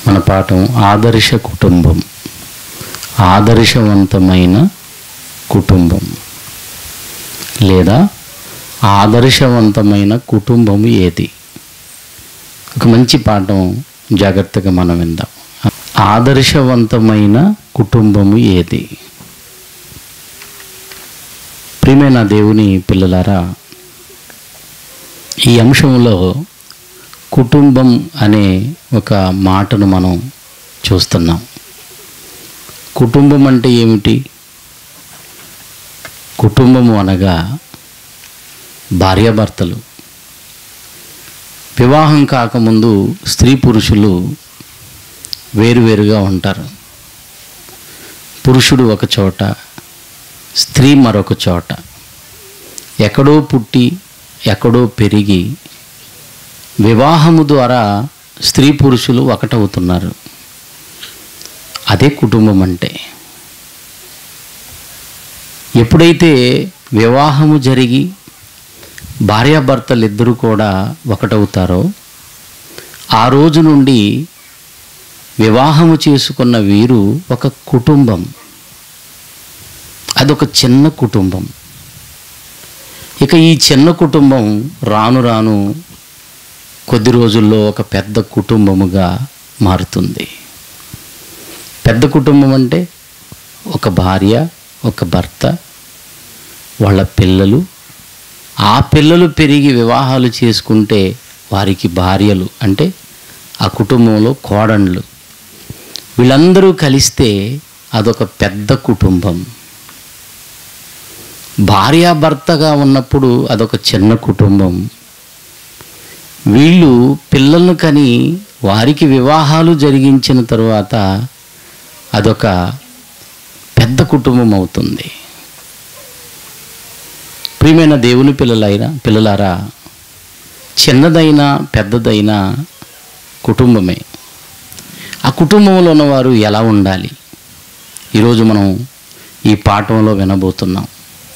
మన పాఠం ఆదర్శ కుటుంబం ఆదర్శవంతమైన కుటుంబం లేదా ఆదర్శవంతమైన కుటుంబం ఏది ఒక మంచి పాఠం జాగ్రత్తగా మనం విందాం ఆదర్శవంతమైన కుటుంబము ఏది ప్రియమైన దేవుని పిల్లలారా ఈ అంశంలో కుటుంబం అనే ఒక మాటను మనం చూస్తున్నాం కుటుంబం అంటే ఏమిటి కుటుంబము అనగా భార్యాభర్తలు వివాహం కాకముందు స్త్రీ పురుషులు వేరువేరుగా ఉంటారు పురుషుడు ఒక చోట స్త్రీ మరొక చోట ఎక్కడో పుట్టి ఎక్కడో పెరిగి వివాహము ద్వారా స్త్రీ పురుషులు ఒకటవుతున్నారు అదే కుటుంబం అంటే ఎప్పుడైతే వివాహము జరిగి భార్యాభర్తలు ఇద్దరు కూడా ఒకటవుతారో ఆ రోజు నుండి వివాహము చేసుకున్న వీరు ఒక కుటుంబం అదొక చిన్న కుటుంబం ఇక ఈ చిన్న కుటుంబం రాను రాను కొద్ది రోజుల్లో ఒక పెద్ద కుటుంబముగా మారుతుంది పెద్ద కుటుంబం అంటే ఒక భార్య ఒక భర్త వాళ్ళ పిల్లలు ఆ పిల్లలు పెరిగి వివాహాలు చేసుకుంటే వారికి భార్యలు అంటే ఆ కుటుంబంలో కోడళ్ళు వీళ్ళందరూ కలిస్తే అదొక పెద్ద కుటుంబం భార్యాభర్తగా ఉన్నప్పుడు అదొక చిన్న కుటుంబం వీళ్ళు పిల్లలను కని వారికి వివాహాలు జరిగించిన తరువాత అదొక పెద్ద కుటుంబం అవుతుంది ప్రియమైన దేవుని పిల్లలైన పిల్లలారా చిన్నదైనా పెద్దదైనా కుటుంబమే ఆ కుటుంబంలో ఉన్నవారు ఎలా ఉండాలి ఈరోజు మనం ఈ పాఠంలో వినబోతున్నాం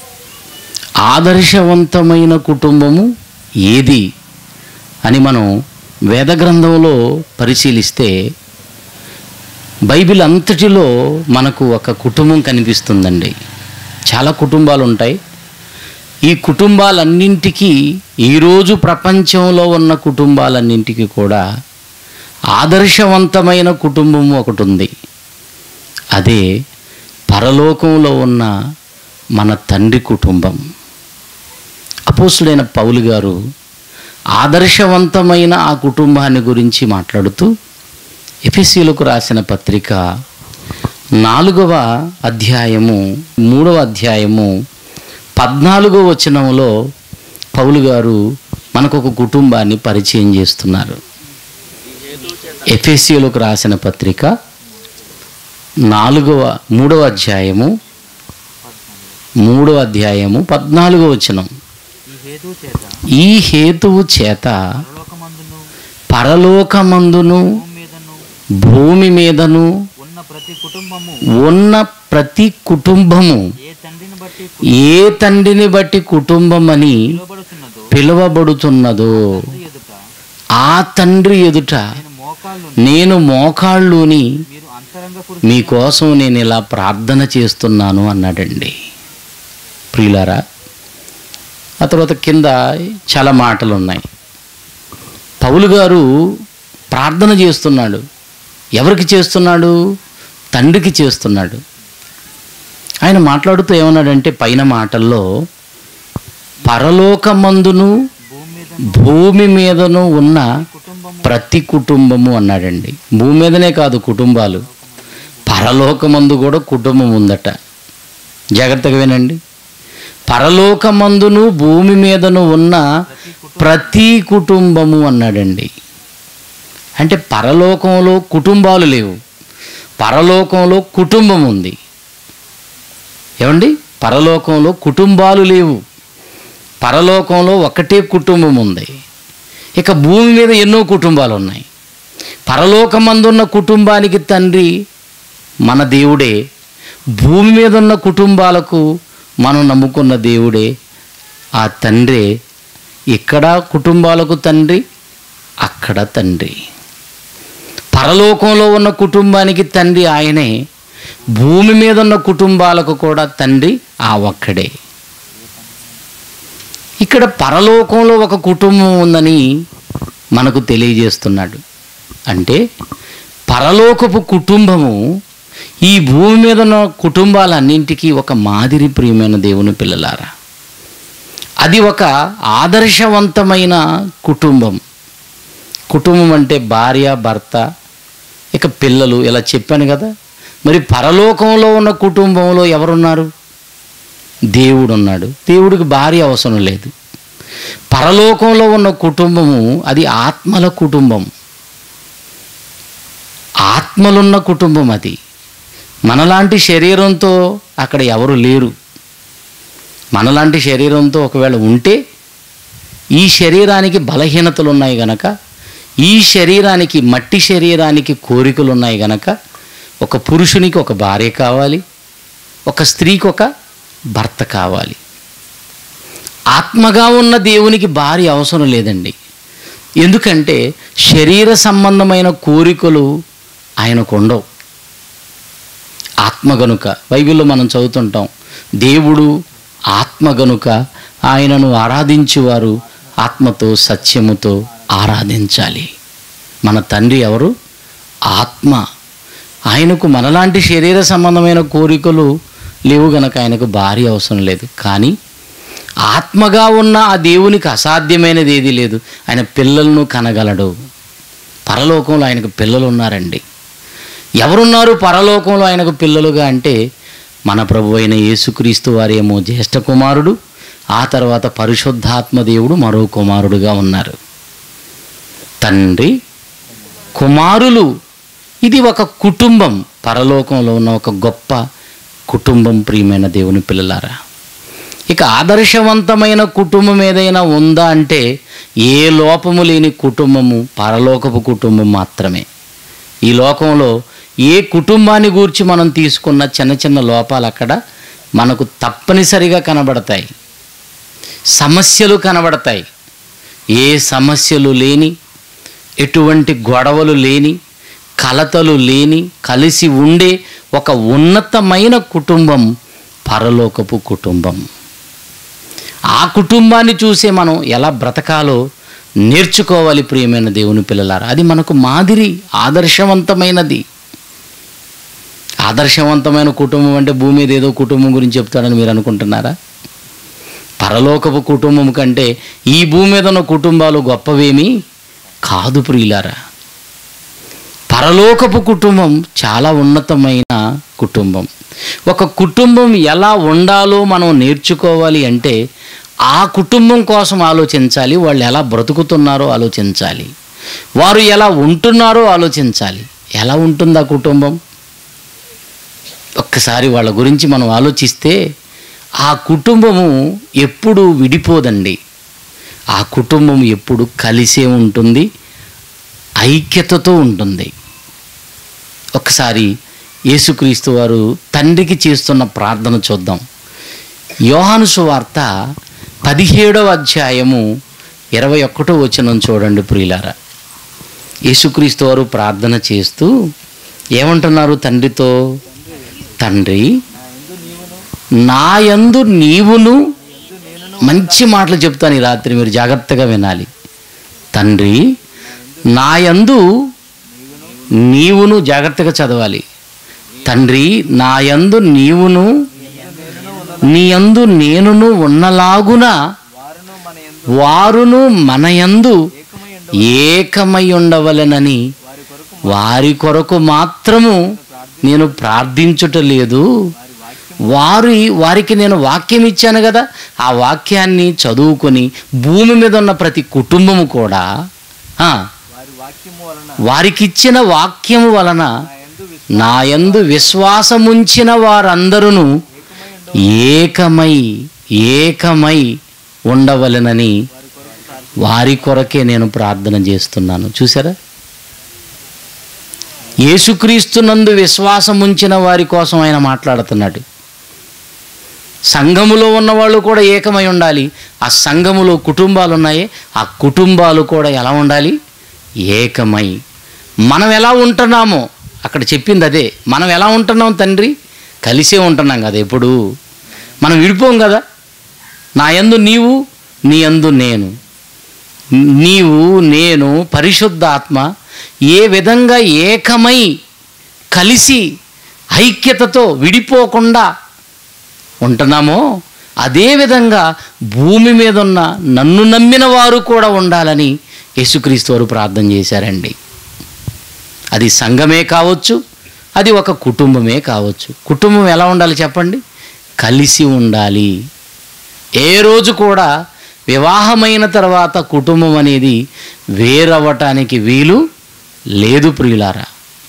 ఆదర్శవంతమైన కుటుంబము ఏది అని మనం వేద గ్రంథంలో పరిశీలిస్తే బైబిల్ అంతటిలో మనకు ఒక కుటుంబం కనిపిస్తుందండి చాలా కుటుంబాలు ఉంటాయి ఈ కుటుంబాలన్నింటికీ ఈరోజు ప్రపంచంలో ఉన్న కుటుంబాలన్నింటికి కూడా ఆదర్శవంతమైన కుటుంబం ఒకటి ఉంది అదే పరలోకంలో ఉన్న మన తండ్రి కుటుంబం అపోసుడైన పౌలు గారు ఆదర్శవంతమైన ఆ కుటుంబాన్ని గురించి మాట్లాడుతూ ఎఫెసీలకు రాసిన పత్రిక నాలుగవ అధ్యాయము మూడవ అధ్యాయము పద్నాలుగో వచనంలో పౌలు గారు మనకు ఒక కుటుంబాన్ని పరిచయం చేస్తున్నారు ఎఫెసీలకు రాసిన పత్రిక నాలుగవ మూడవ అధ్యాయము మూడవ అధ్యాయము పద్నాలుగో వచనం ఈ హేతు చేత ఈ హేతువు చేత పరలోకమందును పరలోకమందును భూమి మీదను భూమి మీదను ఉన్న ప్రతి కుటుంబము ఉన్న ప్రతి కుటుంబము ఏ తండ్రిని బట్టి ఏ తండ్రిని బట్టి కుటుంబం అని పిలువబడుతున్నదో పిలువబడుతున్నదో తండ్రి ఎదుట ఆ తండ్రి ఎదుట నేను మోకాళ్ళు నేను మోకాళ్ళుని మీరు అంతరంగ పురుషు మీకోసం నేను ఇలా ప్రార్థన చేస్తున్నాను అన్నాడండి ప్రియులారా ఆ తర్వాత కింద చాలా మాటలు ఉన్నాయి పౌలు గారు ప్రార్థన చేస్తున్నాడు ఎవరికి చేస్తున్నాడు తండ్రికి చేస్తున్నాడు ఆయన మాట్లాడుతూ ఏమన్నాడంటే పైన మాటల్లో పరలోకమందును భూమి మీద భూమి మీదను ఉన్న కుటుంబము ప్రతి కుటుంబము అన్నాడండి భూమి మీదనే కాదు కుటుంబాలు పరలోకమందు కూడా కుటుంబం ఉందట జాగ్రత్తగా వినండి పరలోకమందును భూమి మీదను ఉన్న ప్రతి కుటుంబము అన్నాడండి అంటే పరలోకంలో కుటుంబాలు లేవు పరలోకంలో కుటుంబం ఉంది ఏమండి పరలోకంలో కుటుంబాలు లేవు పరలోకంలో ఒకటే కుటుంబం ఉంది ఇక భూమి మీద ఎన్నో కుటుంబాలు ఉన్నాయి పరలోకమందున్న కుటుంబానికి తండ్రి మన దేవుడే భూమి మీద ఉన్న కుటుంబాలకు మనం నమ్ముకున్న దేవుడే ఆ తండ్రే ఇక్కడ కుటుంబాలకు తండ్రి అక్కడ తండ్రి పరలోకంలో ఉన్న కుటుంబానికి తండ్రి ఆయనే భూమి మీద ఉన్న కుటుంబాలకు కూడా తండ్రి ఆ ఒక్కడే ఇక్కడ పరలోకంలో ఒక కుటుంబం ఉందని మనకు తెలియజేస్తున్నాడు అంటే పరలోకపు కుటుంబము ఈ భూమి మీద ఉన్న కుటుంబాలన్నింటికీ ఒక మాదిరి ప్రియమైన దేవుని పిల్లలారా అది ఒక ఆదర్శవంతమైన కుటుంబం కుటుంబం అంటే భార్య భర్త ఇక పిల్లలు ఇలా చెప్పాను కదా మరి పరలోకంలో ఉన్న కుటుంబంలో ఎవరున్నారు దేవుడు ఉన్నాడు దేవుడికి భార్య అవసరం లేదు పరలోకంలో ఉన్న కుటుంబము అది ఆత్మల కుటుంబం ఆత్మలున్న కుటుంబం అది మనలాంటి శరీరంతో అక్కడ ఎవరు లేరు మనలాంటి శరీరంతో ఒకవేళ ఉంటే ఈ శరీరానికి బలహీనతలు ఉన్నాయి గనక ఈ శరీరానికి మట్టి శరీరానికి కోరికలు ఉన్నాయి గనక ఒక పురుషునికి ఒక భార్య కావాలి ఒక స్త్రీకి ఒక భర్త కావాలి ఆత్మగా ఉన్న దేవునికి భార్య అవసరం లేదండి ఎందుకంటే శరీర సంబంధమైన కోరికలు ఆయనకు ఉండవు ఆత్మ గనుక బైబిల్లో మనం చదువుతుంటాం దేవుడు ఆత్మ గనుక ఆయనను ఆరాధించువారు ఆత్మతో సత్యముతో ఆరాధించాలి మన తండ్రి ఎవరు ఆత్మ ఆయనకు మనలాంటి శరీర సంబంధమైన కోరికలు లేవు గనక ఆయనకు భార్య అవసరం లేదు కానీ ఆత్మగా ఉన్న ఆ దేవునికి అసాధ్యమైనది ఏదీ లేదు ఆయన పిల్లలను కనగలడు పరలోకంలో ఆయనకు పిల్లలు ఉన్నారండి ఎవరున్నారు పరలోకంలో ఆయనకు పిల్లలుగా అంటే మన ప్రభు అయిన యేసుక్రీస్తు వారేమో జ్యేష్ఠ కుమారుడు ఆ తర్వాత పరిశుద్ధాత్మ దేవుడు మరో కుమారుడుగా ఉన్నారు తండ్రి కుమారులు ఇది ఒక కుటుంబం పరలోకంలో ఉన్న ఒక గొప్ప కుటుంబం ప్రియమైన దేవుని పిల్లలారా ఇక ఆదర్శవంతమైన కుటుంబం ఏదైనా ఉందా అంటే ఏ లోపము లేని కుటుంబము పరలోకపు కుటుంబం మాత్రమే ఈ లోకంలో ఏ కుటుంబాన్ని గూర్చి మనం తీసుకున్న చిన్న చిన్న లోపాలు అక్కడ మనకు తప్పనిసరిగా కనబడతాయి సమస్యలు కనబడతాయి ఏ సమస్యలు లేని ఎటువంటి గొడవలు లేని కలతలు లేని కలిసి ఉండే ఒక ఉన్నతమైన కుటుంబం పరలోకపు కుటుంబం ఆ కుటుంబాన్ని చూసే మనం ఎలా బ్రతకాలో నేర్చుకోవాలి ప్రియమైన దేవుని పిల్లలారా అది మనకు మాదిరి ఆదర్శవంతమైనది ఆదర్శవంతమైన కుటుంబం అంటే భూమి మీద ఏదో కుటుంబం గురించి చెప్తాడని మీరు అనుకుంటున్నారా పరలోకపు కుటుంబం కంటే ఈ భూమి మీద ఉన్న కుటుంబాలు గొప్పవేమీ కాదు ప్రియులారా పరలోకపు కుటుంబం చాలా ఉన్నతమైన కుటుంబం ఒక కుటుంబం ఎలా ఉండాలో మనం నేర్చుకోవాలి అంటే ఆ కుటుంబం కోసం ఆలోచించాలి వాళ్ళు ఎలా బ్రతుకుతున్నారో ఆలోచించాలి వారు ఎలా ఉంటున్నారో ఆలోచించాలి ఎలా ఉంటుంది ఆ కుటుంబం ఒక్కసారి వాళ్ళ గురించి మనం ఆలోచిస్తే ఆ కుటుంబము ఎప్పుడు విడిపోదండి ఆ కుటుంబం ఎప్పుడు కలిసే ఉంటుంది ఐక్యతతో ఉంటుంది ఒకసారి యేసుక్రీస్తు వారు తండ్రికి చేస్తున్న ప్రార్థన చూద్దాం యోహాను సువార్త పదిహేడవ అధ్యాయము ఇరవై ఒకటో వచనం చూడండి ప్రియులారా యేసుక్రీస్తు వారు ప్రార్థన చేస్తూ ఏమంటున్నారు తండ్రితో తండ్రి నాయందు నీవును మంచి మాటలు చెప్తాను ఈ రాత్రి మీరు జాగ్రత్తగా వినాలి తండ్రి నాయందు నీవును జాగ్రత్తగా చదవాలి తండ్రి నాయందు నీవును నీయందు నేనును ఉన్నలాగున వారును మన యందు వారును మనయందు ఏకమై ఉండు ఏకమై ఉండవలెనని వారి కొరకు వారి కొరకు మాత్రము నేను ప్రార్థించుట లేదు వారి వాక్యం వారి వారికి నేను వాక్యం ఇచ్చాను కదా ఆ వాక్యాన్ని చదువుకొని భూమి మీద ఉన్న ప్రతి కుటుంబము కూడా ఆ, వారి వాక్యము వలన వారికిచ్చిన వాక్యము వలన నా యందు విశ్వ నా యందు విశ్వాసముంచిన వారందరూ ఏకమై ఉండు ఏకమై ఏకమై ఉండవలెనని వారి కొరకు ప్రార్థి వారి కొరకే నేను ప్రార్థన చేస్తున్నాను చూసారా యేసుక్రీస్తునందు విశ్వాసం ఉంచిన వారి కోసం ఆయన మాట్లాడుతున్నాడు సంఘములో ఉన్నవాళ్ళు కూడా ఏకమై ఉండాలి ఆ సంఘములో కుటుంబాలు ఉన్నాయి ఆ కుటుంబాలు కూడా ఎలా ఉండాలి ఏకమై మనం ఎలా ఉంటున్నామో అక్కడ చెప్పింది అదే మనం ఎలా ఉంటున్నాం తండ్రి కలిసే ఉంటున్నాం కదా ఎప్పుడు మనం విడిపోం కదా నా యందు నీవు నీ యందు నేను నీవు నేను పరిశుద్ధ ఆత్మ ఏ విధంగా ఏకమై కలిసి ఐక్యతతో విడిపోకుండా ఉంటున్నామో అదేవిధంగా భూమి మీద ఉన్న నన్ను నమ్మిన వారు కూడా ఉండాలని యేసుక్రీస్తు వారు ప్రార్థన చేశారండి అది సంఘమే కావచ్చు అది ఒక కుటుంబమే కావచ్చు కుటుంబం ఎలా ఉండాలి చెప్పండి కలిసి ఉండాలి ఏ రోజు కూడా వివాహమైన తర్వాత కుటుంబం అనేది వేరవ్వటానికి వీలు లేదు ప్రియులారా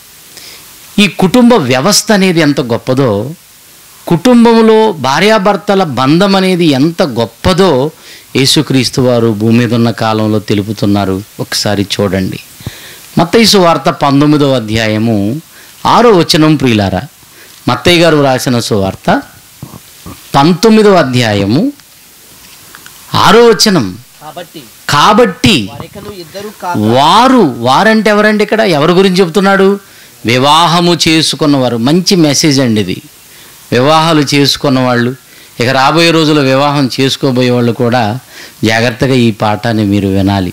ఈ కుటుంబ వ్యవస్థ అనేది ఎంత గొప్పదో కుటుంబంలో భార్యాభర్తల బంధం అనేది ఎంత గొప్పదో యేసుక్రీస్తు వారు భూమి మీద ఉన్న కాలంలో తెలుపుతున్నారు ఒకసారి చూడండి మత్తయి వార్త పంతొమ్మిదో అధ్యాయము ఆరో వచనం ప్రియులారా మత్తయ్య గారు రాసిన సువార్త పంతొమ్మిదో అధ్యాయము ఆరో వచనం కాబట్టి కాబట్టి వారికను ఇద్దరు కాక వారు వారంటే ఎవరండి ఇక్కడ ఎవరి గురించి చెప్తున్నాడు వివాహము చేసుకున్నవారు మంచి మెసేజ్ అండి ఇది వివాహాలు చేసుకున్న వాళ్ళు ఇక రాబోయే రోజుల్లో వివాహం చేసుకోబోయే వాళ్ళు కూడా జాగ్రత్తగా ఈ పాఠాన్ని మీరు వినాలి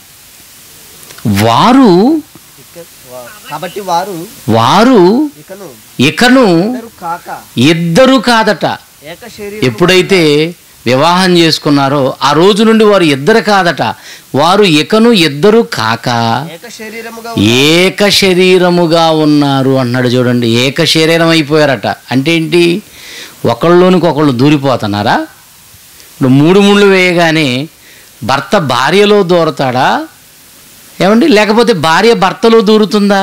వారు ఇక- వా- కాబట్టి వారు వారు ఇకను ఇకను ఇద్దరు కాక ఇద్దరు కాదట ఏక శరీరం ఎప్పుడైతే వివాహం చేసుకున్నారో ఆ రోజు నుండి వారు ఇద్దరు కాదట వారు ఇకను ఇద్దరు కాక ఏక శరీరముగా ఏక శరీరముగా ఉన్నారు అన్నాడు చూడండి ఏక శరీరం అయిపోయారట అంటే ఏంటి ఒకళ్ళలోనికి ఒకళ్ళు దూరిపోతున్నారా ఇప్పుడు మూడు ముళ్ళు వేయగానే భర్త భార్యలో దూరతాడా ఏమండి లేకపోతే భార్య భర్తలో దూరుతుందా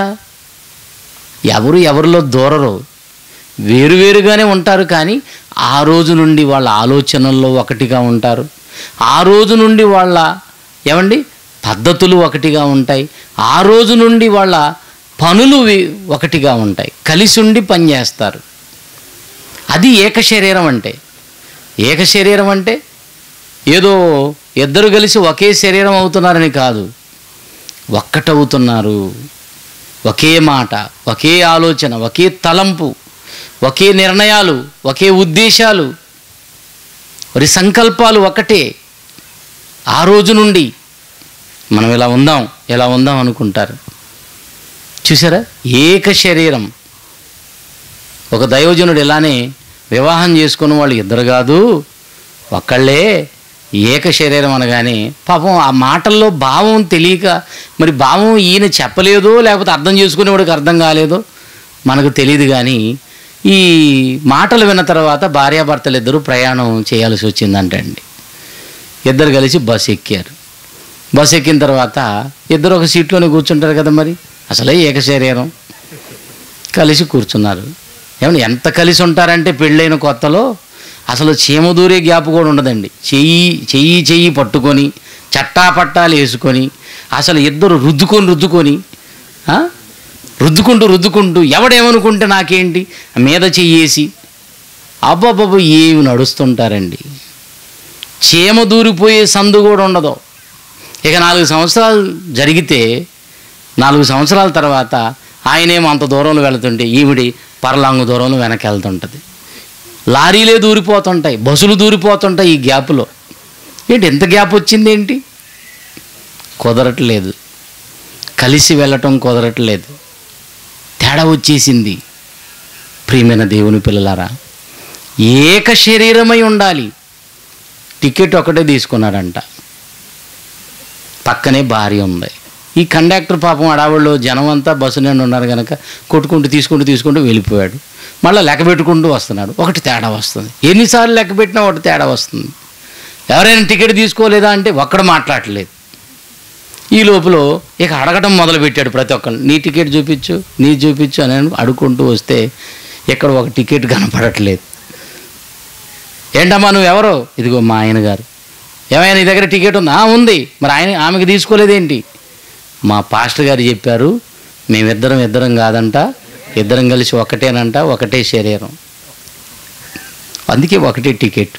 ఎవరు ఎవరిలో దూరరు వేరువేరుగానే ఉంటారు కానీ ఆ రోజు నుండి వాళ్ళ ఆలోచనల్లో ఒకటిగా ఉంటారు ఆ రోజు నుండి వాళ్ళ ఏమండి పద్ధతులు ఒకటిగా ఉంటాయి ఆ రోజు నుండి వాళ్ళ పనులు వి- ఒకటిగా ఉంటాయి కలిసి ఉండి పనిచేస్తారు అది ఏక శరీరం అంటే ఏక శరీరం అంటే ఏదో ఇద్దరు కలిసి ఒకే శరీరం అవుతున్నారని కాదు ఒక్కటవుతున్నారు ఒకే మాట ఒకే ఆలోచన ఒకే తలంపు ఒకే నిర్ణయాలు ఒకే ఉద్దేశాలు వారి సంకల్పాలు ఒకటే ఆ రోజు నుండి మనం ఇలా ఉందాం ఇలా ఉందాం అనుకుంటారు చూసారా ఏక శరీరం ఒక దైవజనుడు ఇలానే వివాహం చేసుకున్న వాళ్ళు ఇద్దరు కాదు ఒక్కళ్ళే ఏక శరీరం అనగానే పాపం ఆ మాటల్లో భావం తెలియక మరి భావం ఈయన చెప్పలేదో లేకపోతే అర్థం చేసుకునేవాడికి అర్థం కాలేదో మనకు తెలియదు కానీ ఈ మాటలు విన్న తర్వాత భార్యాభర్తలు ఇద్దరు ప్రయాణం చేయాల్సి వచ్చిందంటండి ఇద్దరు కలిసి బస్ ఎక్కారు బస్ ఎక్కిన తర్వాత ఇద్దరు ఒక సీట్లోనే కూర్చుంటారు కదా మరి అసలే ఏక శరీరం కలిసి కూర్చున్నారు ఏమన్నా ఎంత కలిసి ఉంటారంటే పెళ్ళైన కొత్తలో అసలు చీమ దూరే గ్యాప్ కూడా ఉండదండి చెయ్యి చెయ్యి చెయ్యి పట్టుకొని చట్టా పట్టాలు వేసుకొని అసలు ఇద్దరు రుద్దుకొని రుద్దుకొని ఆ? రుద్దుకుంటూ రుద్దుకుంటూ ఎవడేమనుకుంటే నాకేంటి మీద చెయ్యేసి అబ్బబ్బబ్బ ఏమి నడుస్తుంటారండి చీమ దూరిపోయే సందు కూడా ఉండదు ఇక నాలుగు సంవత్సరాలు జరిగితే నాలుగు సంవత్సరాల తర్వాత ఆయనేమో అంత దూరంలో వెళుతుంటే ఈవిడి పరలాంగు దూరంలో వెనక్కి వెళ్తుంటుంది లారీలే దూరిపోతుంటాయి బస్సులు దూరిపోతుంటాయి ఈ గ్యాప్లో ఏంటి ఎంత గ్యాప్ వచ్చింది ఏంటి కుదరట్లేదు కలిసి వెళ్ళటం కుదరట్లేదు తేడా వచ్చేసింది ప్రియమైన దేవుని పిల్లలారా ఏక శరీరమై ఉండాలి టికెట్ ఒకటే తీసుకున్నాడంట పక్కనే భార్య ఉంది ఈ కండక్టర్ పాపం అడావుల్లో జనం అంతా బస్సు నిండి ఉన్నారు కనుక కొట్టుకుంటూ తీసుకుంటూ తీసుకుంటూ వెళ్ళిపోయాడు మళ్ళీ లెక్క పెట్టుకుంటూ వస్తున్నాడు ఒకటి తేడా వస్తుంది ఎన్నిసార్లు లెక్క పెట్టినా ఒకటి తేడా వస్తుంది ఎవరైనా టికెట్ తీసుకోలేదా అంటే ఒక్కడు మాట్లాడలేదు ఈ లోపల ఇక అడగడం మొదలుపెట్టాడు ప్రతి ఒక్కరు నీ టికెట్ చూపించు నీ చూపించు అని అడుక్కుంటూ వస్తే ఇక్కడ ఒక టికెట్ కనపడట్లేదు ఏంటమ్మా నువ్వు ఎవరో ఇదిగో మా ఆయన గారు ఏమైనా నీ దగ్గర టికెట్ ఉందా "ఆ, ఉంది మరి ఆయన ఆమెకి తీసుకోలేదేంటి మా పాస్టర్ గారు చెప్పారు మేమిద్దరం ఇద్దరం కాదంట ఇద్దరం కలిసి ఒకటేనంట ఒకటే శరీరం అందుకే ఒకటే టికెట్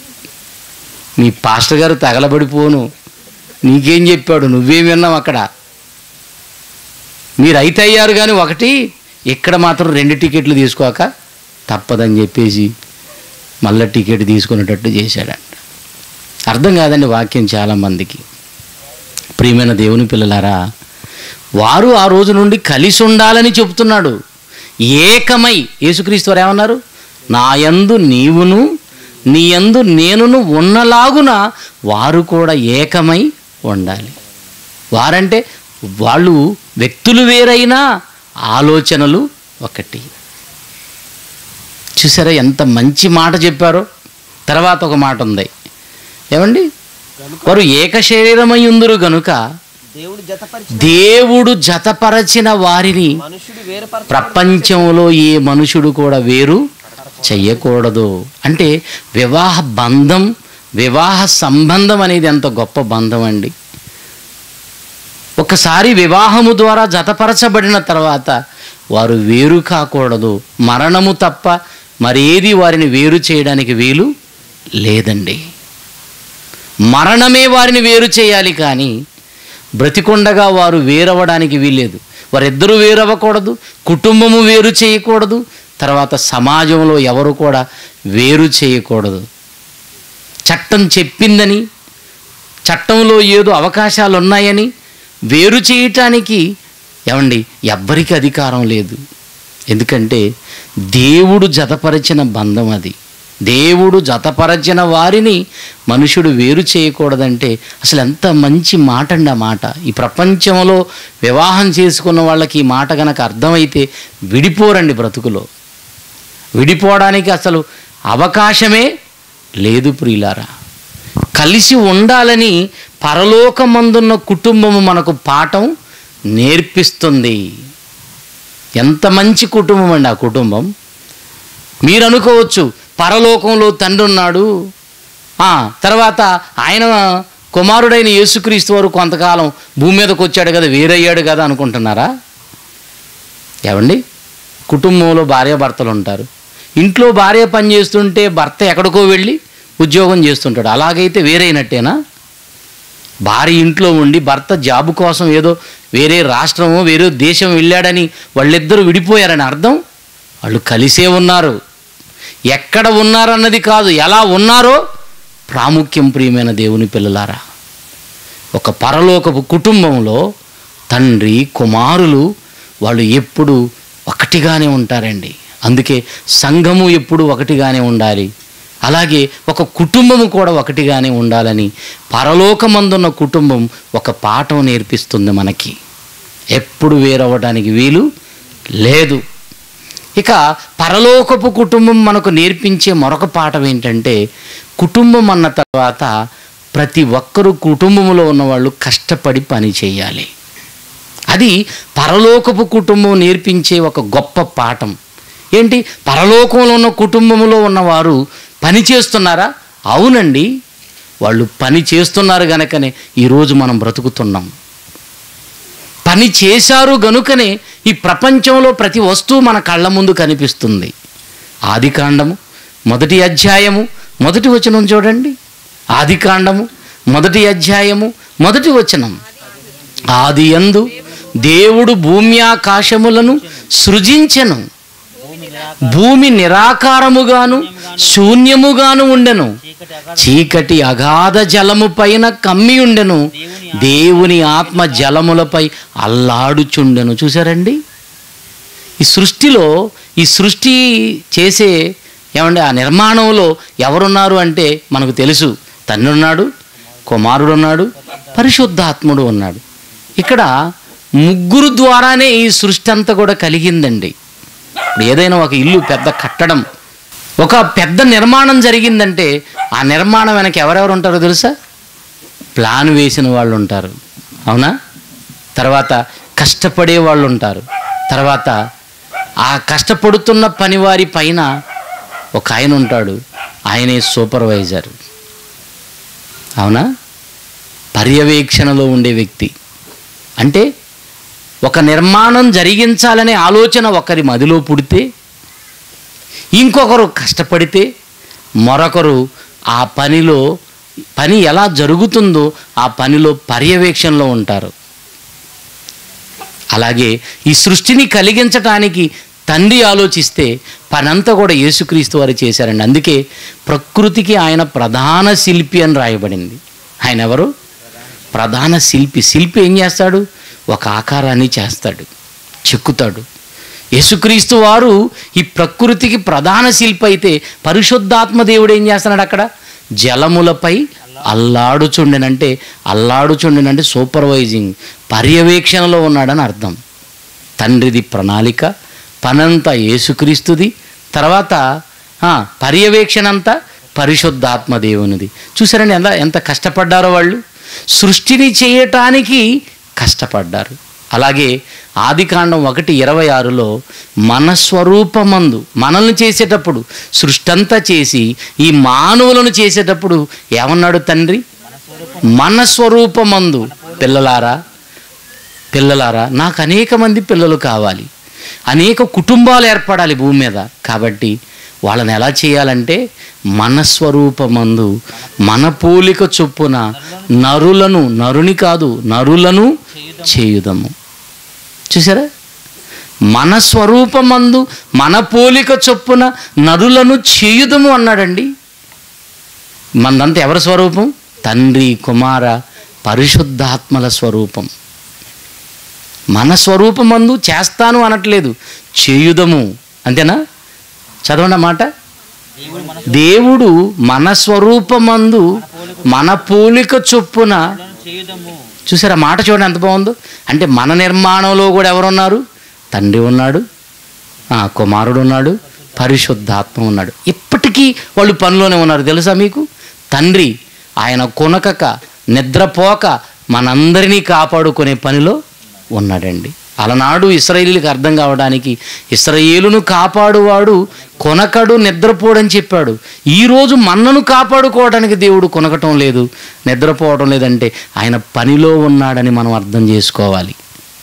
మీ పాస్టర్ గారు తగలబడిపోను నీకేం చెప్పాడు నువ్వేం విన్నావు అక్కడ మీరు అయితే అయ్యారు కానీ ఒకటి ఇక్కడ మాత్రం రెండు టికెట్లు తీసుకోక తప్పదని చెప్పేసి మళ్ళీ టికెట్ తీసుకునేటట్టు చేశాడంట అర్థం కాదండి వాక్యం చాలామందికి ప్రియమైన దేవుని పిల్లలారా వారు ఆ రోజు నుండి కలిసి ఉండాలని చెబుతున్నాడు ఏకమై యేసుక్రీస్తు వారు ఏమన్నారు నా యందు నీవును నీ యందు నేనును ఉన్నలాగున వారు కూడా ఏకమై ఉండాలి వారంటే వాళ్ళు వ్యక్తులు వేరైనా ఆలోచనలు ఒకటి చూసారా ఎంత మంచి మాట చెప్పారో తర్వాత ఒక మాట ఉంది ఏమండి వారు ఏక శరీరమై ఉందురు గనుక దేవుడు జతపరిచి దేవుడు జతపరచిన వారిని మనుషుడు వేరుపరచ ప్రపంచంలో ఏ మనుషుడు కూడా వేరు చెయ్యకూడదు అంటే వివాహ బంధం వివాహ సంబంధం అనేది ఎంత గొప్ప బంధం అండి ఒకసారి వివాహము ద్వారా జతపరచబడిన తర్వాత వారు వేరు కాకూడదు మరణము తప్ప మరేది వారిని వేరు చేయడానికి వీలు లేదండి మరణమే వారిని వేరు చేయాలి కానీ బ్రతికొండగా వారు వేరవ్వడానికి వీల్లేదు వారిద్దరూ వేరవ్వకూడదు కుటుంబము వేరు చేయకూడదు తర్వాత సమాజంలో ఎవరు కూడా వేరు చేయకూడదు చట్టం చెప్పిందని చట్టంలో ఏదో అవకాశాలు ఉన్నాయని వేరు చేయటానికి ఏమండి ఎవ్వరికి అధికారం లేదు ఎందుకంటే దేవుడు జతపరిచిన బంధం అది దేవుడు జతపరచిన వారిని మనుషుడు వేరు చేయకూడదంటే అసలు ఎంత మంచి మాట అండి ఆ మాట ఈ ప్రపంచంలో వివాహం చేసుకున్న వాళ్ళకి ఈ మాట గనక అర్థమైతే విడిపోరండి బ్రతుకులో విడిపోవడానికి అసలు అవకాశమే లేదు ప్రియులారా కలిసి ఉండాలని పరలోకమందున్న కుటుంబము మనకు పాఠం నేర్పిస్తుంది ఎంత మంచి కుటుంబం అండి ఆ కుటుంబం మీరు అనుకోవచ్చు పరలోకంలో తండ్రి ఉన్నాడు ఆ, తర్వాత ఆయన కుమారుడైన యేసుక్రీస్తు వారు కొంతకాలం భూమి మీదకి వచ్చాడు కదా వేరయ్యాడు కదా అనుకుంటున్నారా ఏమండి కుటుంబంలో భార్యాభర్తలు ఉంటారు ఇంట్లో భార్య పని చేస్తుంటే భర్త ఎక్కడికో వెళ్ళి ఉద్యోగం చేస్తుంటాడు అలాగైతే వేరైనట్టేనా భార్య ఇంట్లో ఉండి భర్త జాబు కోసం ఏదో వేరే రాష్ట్రమో వేరే దేశం వెళ్ళాడని వాళ్ళిద్దరూ విడిపోయారని అర్థం వాళ్ళు కలిసే ఉన్నారు ఎక్కడ ఉన్నారన్నది కాదు ఎలా ఉన్నారో ప్రాముఖ్యం ప్రియమైన దేవుని పిల్లలారా ఒక పరలోకపు కుటుంబంలో తండ్రి కుమారులు వాళ్ళు ఎప్పుడు ఒకటిగానే ఉంటారండి అందుకే సంఘము ఎప్పుడు ఒకటిగానే ఉండాలి అలాగే ఒక కుటుంబము కూడా ఒకటిగానే ఉండాలని పరలోకమందున్న కుటుంబం ఒక పాఠం నేర్పిస్తుంది మనకి ఎప్పుడు వేరవ్వడానికి వీలు లేదు ఇక పరలోకపు కుటుంబం మనకు నేర్పించే మరొక పాఠం ఏంటంటే కుటుంబం అన్న తర్వాత ప్రతి ఒక్కరూ కుటుంబంలో ఉన్నవాళ్ళు కష్టపడి పని చేయాలి అది పరలోకపు కుటుంబం నేర్పించే ఒక గొప్ప పాఠం ఏంటి పరలోకంలో ఉన్న కుటుంబంలో ఉన్నవారు పని చేస్తున్నారా అవునండి వాళ్ళు పని చేస్తున్నారు గనకనే ఈరోజు మనం బ్రతుకుతున్నాం పని చేశారు గనుకనే ఈ ప్రపంచంలో ప్రతి వస్తువు మన కళ్ళ ముందు కనిపిస్తుంది ఆది కాండము మొదటి అధ్యాయము మొదటి వచనం చూడండి ఆది కాండము మొదటి అధ్యాయము మొదటి వచనం ఆది యందు దేవుడు భూమి ఆకాశములను సృజించెను భూమి నిరాకారముగాను శూన్యముగాను ఉండెను చీకటి అగాధ జలము పైన కమ్మి ఉండెను దేవుని ఆత్మ జలములపై అల్లాడుచుండెను చూసారండి ఈ సృష్టిలో ఈ సృష్టి చేసే ఏమండి ఆ నిర్మాణంలో ఎవరున్నారు అంటే మనకు తెలుసు తండ్రి ఉన్నాడు కుమారుడు ఉన్నాడు పరిశుద్ధాత్ముడు ఉన్నాడు ఇక్కడ ముగ్గురు ద్వారానే ఈ సృష్టి అంతా కూడా కలిగిందండి ఇప్పుడు ఏదైనా ఒక ఇల్లు పెద్ద కట్టడం ఒక పెద్ద నిర్మాణం జరిగిందంటే ఆ నిర్మాణం వెనక ఎవరెవరు ఉంటారో తెలుసా ప్లాన్ వేసిన వాళ్ళు ఉంటారు అవునా తర్వాత కష్టపడే వాళ్ళు ఉంటారు తర్వాత ఆ కష్టపడుతున్న పనివారి పైన ఒక ఆయన ఉంటాడు ఆయనే సూపర్వైజర్ అవునా పర్యవేక్షణలో ఉండే వ్యక్తి అంటే ఒక నిర్మాణం జరిగించాలనే ఆలోచన ఒకరి మదిలో పుడితే ఇంకొకరు కష్టపడితే మరొకరు ఆ పనిలో పని ఎలా జరుగుతుందో ఆ పనిలో పర్యవేక్షణలో ఉంటారు అలాగే ఈ సృష్టిని కలిగించటానికి తండ్రి ఆలోచిస్తే పనంతా కూడా యేసుక్రీస్తు వారు చేశారండి అందుకే ప్రకృతికి ఆయన ప్రధాన శిల్పి అని రాయబడింది ఆయన ఎవరు ప్రధాన శిల్పి శిల్పి ఏం చేస్తాడు ఒక ఆకారాన్ని చేస్తాడు చెక్కుతాడు యేసుక్రీస్తు వారు ఈ ప్రకృతికి ప్రధాన శిల్పి అయితే పరిశుద్ధాత్మ దేవుడు ఏం చేస్తున్నాడు అక్కడ జలములపై అల్లాడుచుండెనంటే అల్లాడుచుండెనంటే సూపర్వైజింగ్ పర్యవేక్షణలో ఉన్నాడని అర్థం తండ్రిది ప్రణాళిక పనంతా యేసుక్రీస్తుది తర్వాత ఆ, పర్యవేక్షణ అంతా పరిశుద్ధాత్మ దేవునిది చూసారండి ఎంత ఎంత కష్టపడ్డారో వాళ్ళు సృష్టిని చేయటానికి కష్టపడ్డారు అలాగే ఆదికాండం ఒకటి ఇరవై ఆరులో మన స్వరూపమందు మనల్ని చేసేటప్పుడు సృష్టి అంతా చేసి ఈ మానవులను చేసేటప్పుడు ఏమన్నాడు తండ్రి మన స్వరూపమందు పిల్లలారా పిల్లలారా నాకు అనేక మంది పిల్లలు కావాలి అనేక కుటుంబాలు ఏర్పడాలి భూమి మీద కాబట్టి వాళ్ళని ఎలా చేయాలంటే మన స్వరూపమందు మన పోలిక చొప్పున నరులను నరుని కాదు నరులను చేయుదము చూసారా మన స్వరూపమందు మన పోలిక చొప్పున నరులను చేయుదము అన్నాడండి మనదంతా ఎవరి స్వరూపం తండ్రి కుమార పరిశుద్ధాత్మల స్వరూపం మన స్వరూపమందు చేస్తాను అనట్లేదు చేయుదము అంతేనా చదవండి ఆ మాట దేవుడు మన దేవుడు మన స్వరూపమందు మన పోలిక చొప్పున చేయుదము చూసారా మాట చూడండి ఎంత బాగుందో అంటే మన నిర్మాణంలో కూడా ఎవరున్నారు తండ్రి ఉన్నాడు ఆ, కుమారుడు ఉన్నాడు పరిశుద్ధాత్మ ఉన్నాడు ఇప్పటికీ వాళ్ళు పనిలోనే ఉన్నారు తెలుసా మీకు తండ్రి ఆయన కొనకక నిద్రపోక మనందరినీ కాపాడుకునే పనిలో ఉన్నాడండి అలనాడు ఇస్రాయేలీలకు అర్థం కావడానికి ఇస్రాయేలును కాపాడువాడు కొనకడు నిద్రపోడని చెప్పాడు ఈరోజు మన్నను కాపాడుకోవడానికి దేవుడు కొనకటం లేదు నిద్రపోవడం లేదంటే ఆయన పనిలో ఉన్నాడని మనం అర్థం చేసుకోవాలి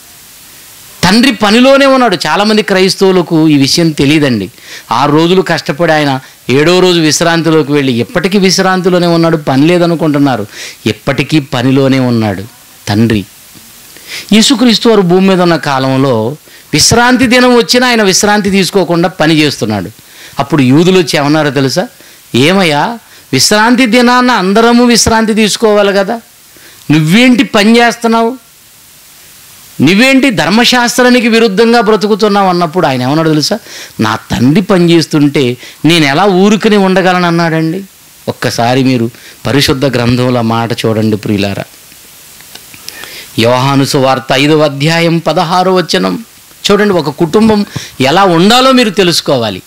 తండ్రి పనిలోనే ఉన్నాడు చాలామంది క్రైస్తవులకు ఈ విషయం తెలియదండి ఆరు రోజులు కష్టపడి ఆయన ఏడో రోజు విశ్రాంతిలోకి వెళ్ళి ఎప్పటికీ విశ్రాంతిలోనే ఉన్నాడు పని లేదనుకుంటున్నారు ఎప్పటికీ పనిలోనే ఉన్నాడు తండ్రి యేసుక్రీస్తు వారు భూమి మీద ఉన్న కాలంలో విశ్రాంతి దినం వచ్చినా ఆయన విశ్రాంతి తీసుకోకుండా పని చేస్తున్నాడు అప్పుడు యూదులు వచ్చి ఏమన్నారో తెలుసా ఏమయ్యా విశ్రాంతి దినాన్న అందరము విశ్రాంతి తీసుకోవాలి కదా నువ్వేంటి పని చేస్తున్నావు నువ్వేంటి ధర్మశాస్త్రానికి విరుద్ధంగా బ్రతుకుతున్నావు అన్నప్పుడు ఆయన ఏమన్నాడు తెలుసా నా తండ్రి పని చేస్తుంటే నేను ఎలా ఊరుకుని ఉండగలను అన్నాడండి ఒక్కసారి మీరు పరిశుద్ధ గ్రంథంలో మాట చూడండి ప్రియులారా యోహాను సువార్త ఐదవ అధ్యాయం పదహారో వచనం చూడండి ఒక కుటుంబం ఎలా ఉండాలో మీరు తెలుసుకోవాలి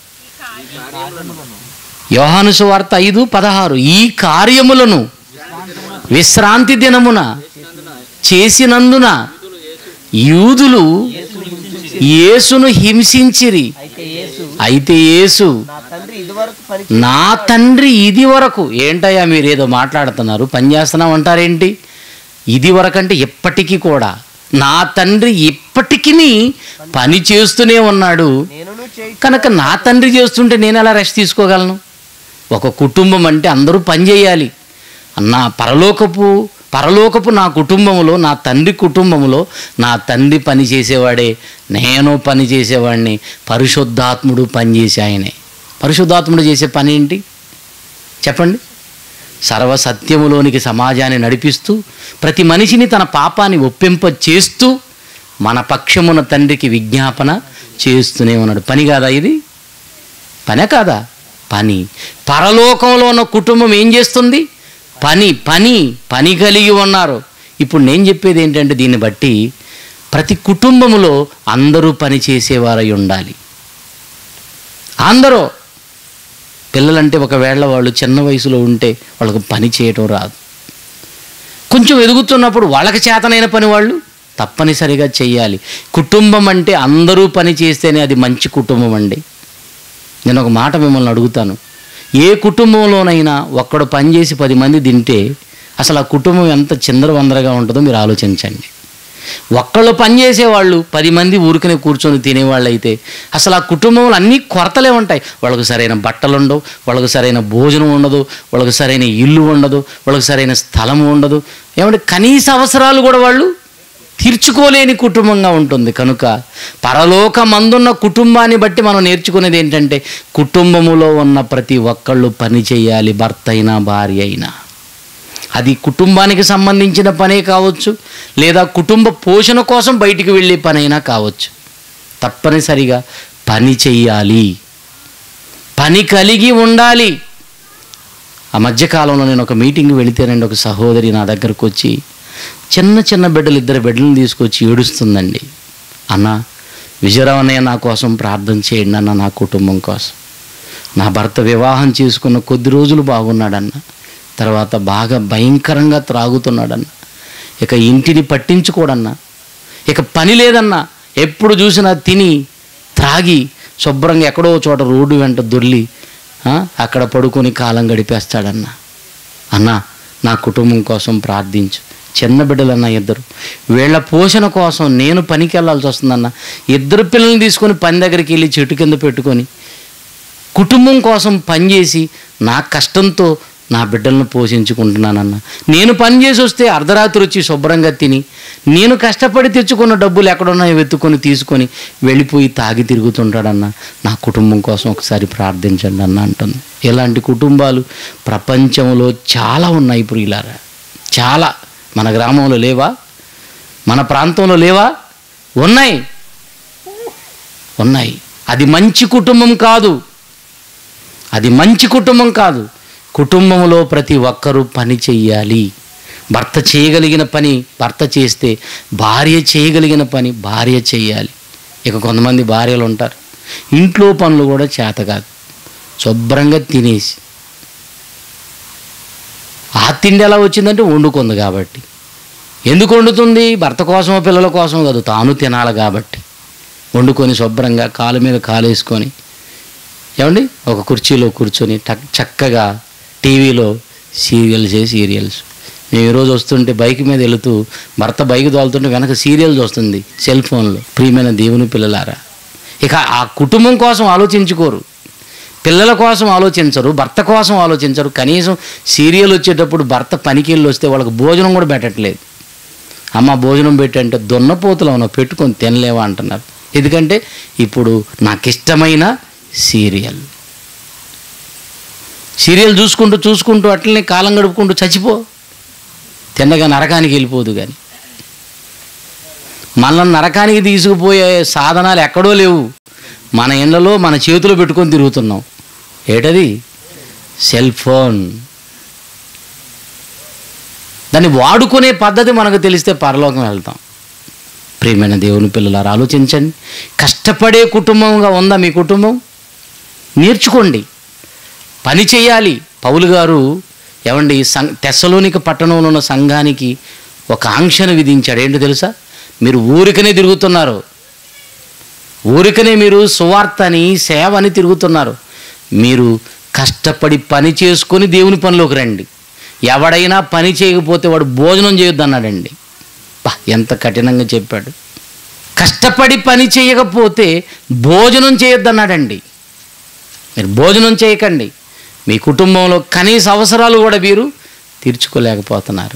యోహాను సువార్త ఐదు పదహారు ఈ కార్యములను విశ్రాంతి దినమున చేసినందున యూదులు యేసును హింసించిరి అయితే యేసు అయితే యేసు నా తండ్రి ఇదివరకు పని నా తండ్రి ఇది వరకు ఏంటయ్యా మీరు ఏదో మాట్లాడుతున్నారు పని చేస్తున్నాం అంటారేంటి ఇది వరకు అంటే ఎప్పటికీ కూడా నా తండ్రి ఇప్పటికీ పని చేస్తూనే ఉన్నాడు నేనును చేయి కనుక నా తండ్రి చేస్తుంటే నేను ఎలా రెస్ట్ తీసుకోగలను ఒక కుటుంబం అంటే అందరూ పని చేయాలి నా పరలోకపు పరలోకపు నా కుటుంబంలో నా తండ్రి కుటుంబంలో నా తండ్రి పని చేసేవాడే నేను పని చేసేవాడిని పరిశుద్ధాత్ముడు పని చేసే ఆయనే పరిశుద్ధాత్ముడు చేసే పని ఏంటి చెప్పండి సర్వసత్యములోనికి సమాజాన్ని నడిపిస్తూ ప్రతి మనిషిని తన పాపాన్ని ఒప్పింప చేస్తూ మన పక్షమున తండ్రికి విజ్ఞాపన చేస్తూనే ఉన్నాడు పని కాదా ఇది పనే కాదా పని పరలోకంలో ఉన్న కుటుంబం ఏం చేస్తుంది పని పని పని కలిగి ఉన్నారు ఇప్పుడు నేను చెప్పేది ఏంటంటే దీన్ని బట్టి ప్రతి కుటుంబములో అందరూ పని చేసేవారై ఉండాలి అందరూ పిల్లలంటే ఒకవేళ వాళ్ళు చిన్న వయసులో ఉంటే వాళ్ళకు పని చేయటం రాదు కొంచెం ఎదుగుతున్నప్పుడు వాళ్ళకి చేతనైన పని వాళ్ళు తప్పనిసరిగా చెయ్యాలి కుటుంబం అంటే అందరూ పని చేస్తేనే అది మంచి కుటుంబం అండి నేను ఒక మాట మిమ్మల్ని అడుగుతాను ఏ కుటుంబంలోనైనా ఒక్కడు పని చేసి పది మంది తింటే అసలు ఆ కుటుంబం ఎంత చిందరవందరగా ఉంటుందో మీరు ఆలోచించండి ఒక్కళ్ళు పని చేసేవాళ్ళు పది మంది ఊరికనే కూర్చొని తినేవాళ్ళు అయితే అసలు ఆ కుటుంబంలో అన్నీ కొరతలే ఉంటాయి వాళ్ళకు సరైన బట్టలు ఉండవు వాళ్ళకు సరైన భోజనం ఉండదు వాళ్ళకు సరైన ఇల్లు ఉండదు వాళ్ళకు సరైన స్థలం ఉండదు ఏమంటే కనీస అవసరాలు కూడా వాళ్ళు తీర్చుకోలేని కుటుంబంగా ఉంటుంది కనుక పరలోకమందున్న కుటుంబాన్ని బట్టి మనం నేర్చుకునేది ఏంటంటే కుటుంబములో ఉన్న ప్రతి ఒక్కళ్ళు పని చేయాలి భర్త అయినా భార్య అయినా అది కుటుంబానికి సంబంధించిన పనే కావచ్చు లేదా కుటుంబ పోషణ కోసం బయటికి వెళ్ళే పనైనా కావచ్చు తప్పనిసరిగా పని చెయ్యాలి పని కలిగి ఉండాలి ఆ మధ్యకాలంలో నేను ఒక మీటింగ్ వెళితేనండి ఒక సహోదరి నా దగ్గరకు వచ్చి చిన్న చిన్న బిడ్డలు ఇద్దరు బిడ్డలను తీసుకొచ్చి ఏడుస్తుందండి అన్న విజయరావన్నయ్య నా కోసం ప్రార్థన చేయండి అన్న నా కుటుంబం కోసం నా భర్త వివాహం చేసుకున్న కొద్ది రోజులు బాగున్నాడన్న తర్వాత బాగా భయంకరంగా త్రాగుతున్నాడన్న ఇక ఇంటిని పట్టించుకోడన్నా ఇక పని లేదన్నా ఎప్పుడు చూసినా తిని త్రాగి శుభ్రంగా ఎక్కడో చోట రోడ్డు వెంట దొర్లి ఆ, అక్కడ పడుకొని కాలం గడిపేస్తాడన్న అన్నా నా కుటుంబం కోసం ప్రార్థించు చిన్న బిడ్డలన్న ఇద్దరు వీళ్ళ పోషణ కోసం నేను పనికి వెళ్ళాల్సి వస్తుందన్న ఇద్దరు పిల్లల్ని తీసుకొని పని దగ్గరికి వెళ్ళి చెట్టు కింద పెట్టుకొని కుటుంబం కోసం పనిచేసి నా కష్టంతో నా బిడ్డలను పోషించుకుంటున్నానన్న నేను పని చేసి వస్తే అర్ధరాత్రి వచ్చి శుభ్రంగా తిని నేను కష్టపడి తెచ్చుకున్న డబ్బులు ఎక్కడున్నాయో వెతుకొని తీసుకొని వెళ్ళిపోయి తాగి తిరుగుతుంటాడన్న నా కుటుంబం కోసం ఒకసారి ప్రార్థించండి అన్న అంటుంది ఇలాంటి కుటుంబాలు ప్రపంచంలో చాలా ఉన్నాయి ఇప్పుడు ఇలారా చాలా మన గ్రామంలో లేవా మన ప్రాంతంలో లేవా ఉన్నాయి ఉన్నాయి అది మంచి కుటుంబం కాదు అది మంచి కుటుంబం కాదు కుటుంబంలో ప్రతి ఒక్కరూ పని చెయ్యాలి భర్త చేయగలిగిన పని భర్త చేస్తే భార్య చేయగలిగిన పని భార్య చేయాలి ఇక కొంతమంది భార్యలు ఉంటారు ఇంట్లో పనులు కూడా చేత కాదు శుభ్రంగా తినేసి ఆ తిండి ఎలా వచ్చిందంటే వండుకుంది కాబట్టి ఎందుకు వండుతుంది భర్త కోసమో పిల్లల కోసమో కాదు తాను తినాలి కాబట్టి వండుకొని శుభ్రంగా కాలు మీద కాలేసుకొని ఏమండి ఒక కుర్చీలో కూర్చొని టక్ చక్కగా టీవీలో సీరియల్స్ ఏ సీరియల్స్ మేము ఈరోజు వస్తుంటే బైక్ మీద వెళుతూ భర్త బైక్ తోలుతుంటే వెనక సీరియల్స్ వస్తుంది సెల్ ఫోన్లో ప్రియమైన దేవుని పిల్లలారా ఇక ఆ కుటుంబం కోసం ఆలోచించుకోరు పిల్లల కోసం ఆలోచించరు భర్త కోసం ఆలోచించరు కనీసం సీరియల్ వచ్చేటప్పుడు భర్త పనికి వెళ్ళి వస్తే వాళ్ళకి భోజనం కూడా పెట్టట్లేదు అమ్మ భోజనం పెట్టంటే దున్నపోతులు అవునా పెట్టుకొని తినలేవా అంటున్నారు ఎందుకంటే ఇప్పుడు నాకు ఇష్టమైన సీరియల్ సీరియల్ చూసుకుంటూ చూసుకుంటూ అట్లనే కాలం గడుపుకుంటూ చచ్చిపో తిన్నగా నరకానికి వెళ్ళిపోదు కానీ మనల్ని నరకానికి తీసుకుపోయే సాధనాలు ఎక్కడో లేవు మన ఇళ్ళలో మన చేతిలో పెట్టుకొని తిరుగుతున్నాం ఏటది సెల్ ఫోన్ దాన్ని వాడుకునే పద్ధతి మనకు తెలిస్తే పరలోకం వెళ్తాం ప్రియమైన దేవుని పిల్లలారు ఆలోచించండి కష్టపడే కుటుంబంగా ఉందా మీ కుటుంబం నేర్చుకోండి పని చేయాలి పౌలు గారు ఏమండి సం తెస్సలోనిక పట్టణంలో ఉన్న సంఘానికి ఒక ఆంక్షను విధించాడు ఏంటో తెలుసా మీరు ఊరికనే తిరుగుతున్నారు ఊరికనే మీరు సువార్తని సేవని తిరుగుతున్నారు మీరు కష్టపడి పని చేసుకొని దేవుని పనిలోకి రండి ఎవడైనా పని చేయకపోతే వాడు భోజనం చేయొద్దు అన్నాడండి బా ఎంత కఠినంగా చెప్పాడు కష్టపడి పని చేయకపోతే భోజనం చేయొద్దు అన్నాడండి మీరు భోజనం చేయకండి మీ కుటుంబంలో కనీస అవసరాలు కూడా మీరు తీర్చుకోలేకపోతున్నారు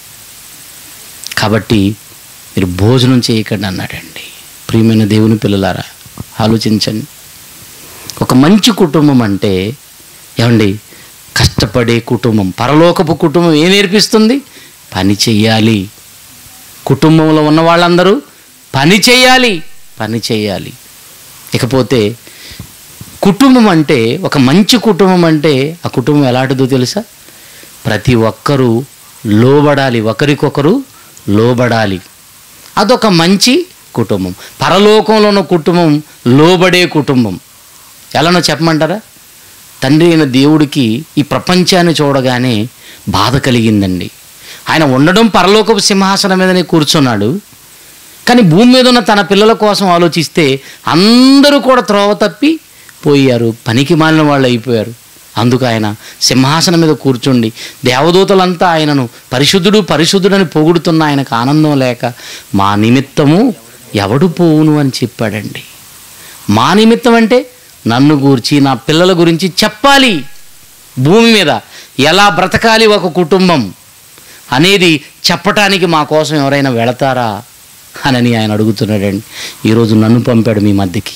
కాబట్టి మీరు భోజనం చేయకండి అన్నాడండి ప్రియమైన దేవుని పిల్లలారా ఆలోచించండి ఒక మంచి కుటుంబం అంటే ఏమండి కష్టపడే కుటుంబం పరలోకపు కుటుంబం ఏం నేర్పిస్తుంది పని చెయ్యాలి కుటుంబంలో ఉన్న వాళ్ళందరూ పని చేయాలి పని చేయాలి ఇకపోతే కుటుంబం అంటే ఒక మంచి కుటుంబం అంటే ఆ కుటుంబం ఎలాంటిదో తెలుసా ప్రతి ఒక్కరూ లోబడాలి ఒకరికొకరు లోబడాలి అదొక మంచి కుటుంబం పరలోకంలో ఉన్న కుటుంబం లోబడే కుటుంబం ఎలానో చెప్పమంటారా తండ్రి అయిన దేవుడికి ఈ ప్రపంచాన్ని చూడగానే బాధ కలిగిందండి ఆయన ఉండడం పరలోకపు సింహాసనం మీదనే కూర్చున్నాడు కానీ భూమి మీద ఉన్న తన పిల్లల కోసం ఆలోచిస్తే అందరూ కూడా త్రోవ తప్పి పోయారు పనికి మాలిన వాళ్ళు అయిపోయారు అందుకు ఆయన సింహాసనం మీద కూర్చుండి దేవదూతలంతా ఆయనను పరిశుద్ధుడు పరిశుద్ధుడని పొగుడుతున్న ఆయనకు ఆనందం లేక మా నిమిత్తము ఎవడు పోవును అని చెప్పాడండి మా నిమిత్తం అంటే నన్ను గూర్చి నా పిల్లల గురించి చెప్పాలి భూమి మీద ఎలా బ్రతకాలి ఒక కుటుంబం అనేది చెప్పటానికి మా కోసం ఎవరైనా వెళతారా అని ఆయన అడుగుతున్నాడండి ఈరోజు నన్ను పంపాడు మీ మధ్యకి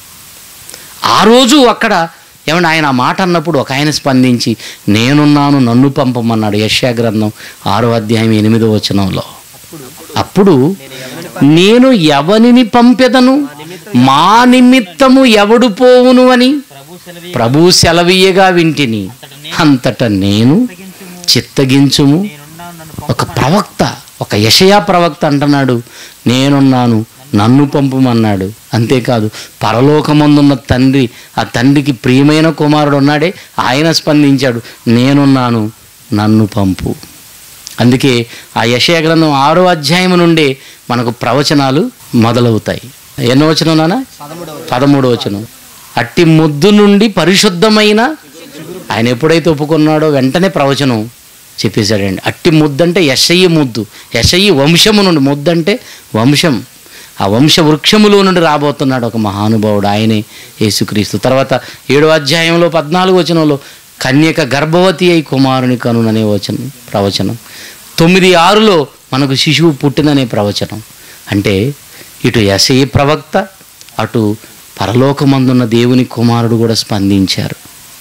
ఆ రోజు అక్కడ ఏమంటే ఆయన ఆ మాట అన్నప్పుడు ఒక ఆయన స్పందించి నేనున్నాను నన్ను పంపమన్నాడు యశ్యా గ్రంథం ఆరో అధ్యాయం ఎనిమిదో వచనంలో అప్పుడు నేను ఎవనిని పంపెదను మా నిమిత్తము ఎవడు పోవును అని ప్రభు సెలవి ప్రభు సెలవీయగా వింటిని అంతట నేను చిత్తగించుము నేనున్నాను నన్ను ఒక ప్రవక్త ఒక యషయా ప్రవక్త అంటున్నాడు నేనున్నాను నన్ను పంపమన్నాడు అంతేకాదు పరలోకమందున్న తండ్రి ఆ తండ్రికి ప్రియమైన కుమారుడు ఉన్నాడే ఆయన స్పందించాడు నేనున్నాను నన్ను పంపు అందుకే ఆ యషయ గ్రంథం ఆరో అధ్యాయం నుండే మనకు ప్రవచనాలు మొదలవుతాయి ఎన్నో వచనం నాన్న పదమూడో వచనం అట్టి ముద్దు నుండి పరిశుద్ధమైన ఆయన ఎప్పుడైతే ఒప్పుకున్నాడో వెంటనే ప్రవచనం చెప్పేశాడండి అట్టి ముద్దు అంటే యశయ్య ముద్దు యశయ్య వంశము నుండి ముద్దు అంటే వంశం ఆ వంశ వృక్షములో నుండి రాబోతున్నాడు ఒక మహానుభావుడు ఆయనే యేసుక్రీస్తు తర్వాత ఏడో అధ్యాయంలో పద్నాలుగు వచనంలో కన్యక గర్భవతి అయి కుమారుని కనుననే వచనం ప్రవచనం తొమ్మిది ఆరులో మనకు శిశువు పుట్టిననే ప్రవచనం అంటే ఇటు యశై ప్రవక్త అటు పరలోకమందున్న దేవుని కుమారుడు కూడా స్పందించారు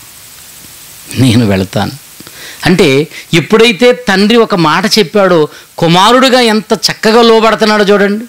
నేను వెళతాను అంటే ఎప్పుడైతే తండ్రి ఒక మాట చెప్పాడో కుమారుడుగా ఎంత చక్కగా లోబడుతున్నాడో చూడండి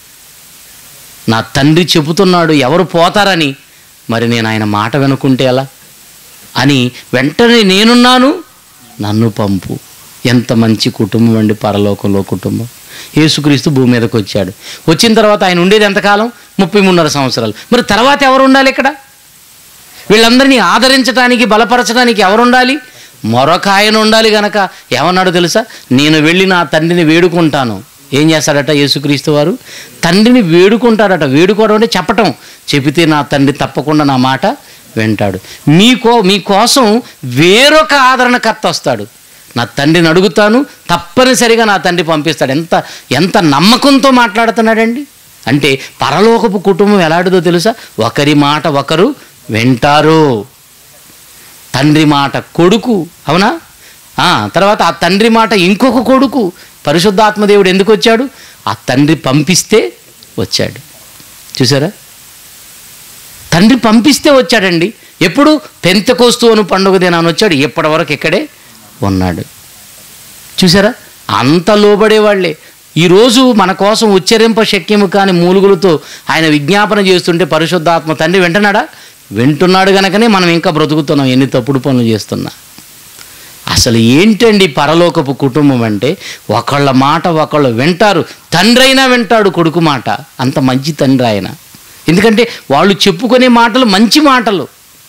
నా తండ్రి చెబుతున్నాడు ఎవరు పోతారని మరి నేను ఆయన మాట వినుకుంటే ఎలా అని వెంటనే నేనున్నాను నన్ను పంపు ఎంత మంచి కుటుంబం అండి పరలోకంలో కుటుంబం యేసుక్రీస్తు భూమి మీదకి వచ్చాడు వచ్చిన తర్వాత ఆయన ఉండేది ఎంతకాలం ముప్పై మూడున్నర సంవత్సరాలు మరి తర్వాత ఎవరు ఉండాలి ఇక్కడ వీళ్ళందరినీ ఆదరించడానికి బలపరచడానికి ఎవరు ఉండాలి మరొక ఆయన ఉండాలి గనక ఏమన్నాడు తెలుసా నేను వెళ్ళి నా తండ్రిని వేడుకుంటాను ఏం చేస్తాడట యేసుక్రీస్తు వారు తండ్రిని వేడుకుంటాడట వేడుకోవడం అంటే చెప్పటం చెబితే నా తండ్రి తప్పకుండా నా మాట వింటాడు మీకో మీకోసం వేరొక ఆదరణకర్త వస్తాడు నా తండ్రిని అడుగుతాను తప్పనిసరిగా నా తండ్రి పంపిస్తాడు ఎంత ఎంత నమ్మకంతో మాట్లాడుతున్నాడండి అంటే పరలోకపు కుటుంబం ఎలాంటిదో తెలుసా ఒకరి మాట ఒకరు వింటారు తండ్రి మాట కొడుకు అవునా ఆ, తర్వాత ఆ తండ్రి మాట ఇంకొక కొడుకు పరిశుద్ధాత్మదేవుడు ఎందుకు వచ్చాడు ఆ తండ్రి పంపిస్తే వచ్చాడు చూసారా తండ్రి పంపిస్తే వచ్చాడండి ఎప్పుడు పెంతకోస్తు అను పండుగ దినాన్ని వచ్చాడు ఎప్పటి వరకు ఇక్కడే ఉన్నాడు చూసారా అంత లోబడేవాళ్లే ఈరోజు మన కోసం ఉచ్చరింప శక్యము కాని మూలుగులతో ఆయన విజ్ఞాపన చేస్తుంటే పరిశుద్ధాత్మ తండ్రి వింటున్నాడా వింటున్నాడు గనకనే మనం ఇంకా బ్రతుకుతున్నాం ఎన్ని తప్పుడు పనులు చేస్తున్నా అసలు ఏంటండి పరలోకపు కుటుంబం అంటే ఒకళ్ళ మాట ఒకళ్ళు వింటారు తండ్రి అయినా వింటాడు కొడుకు మాట అంత మంచి తండ్రి ఆయన ఎందుకంటే వాళ్ళు చెప్పుకునే మాటలు మంచి మాటలు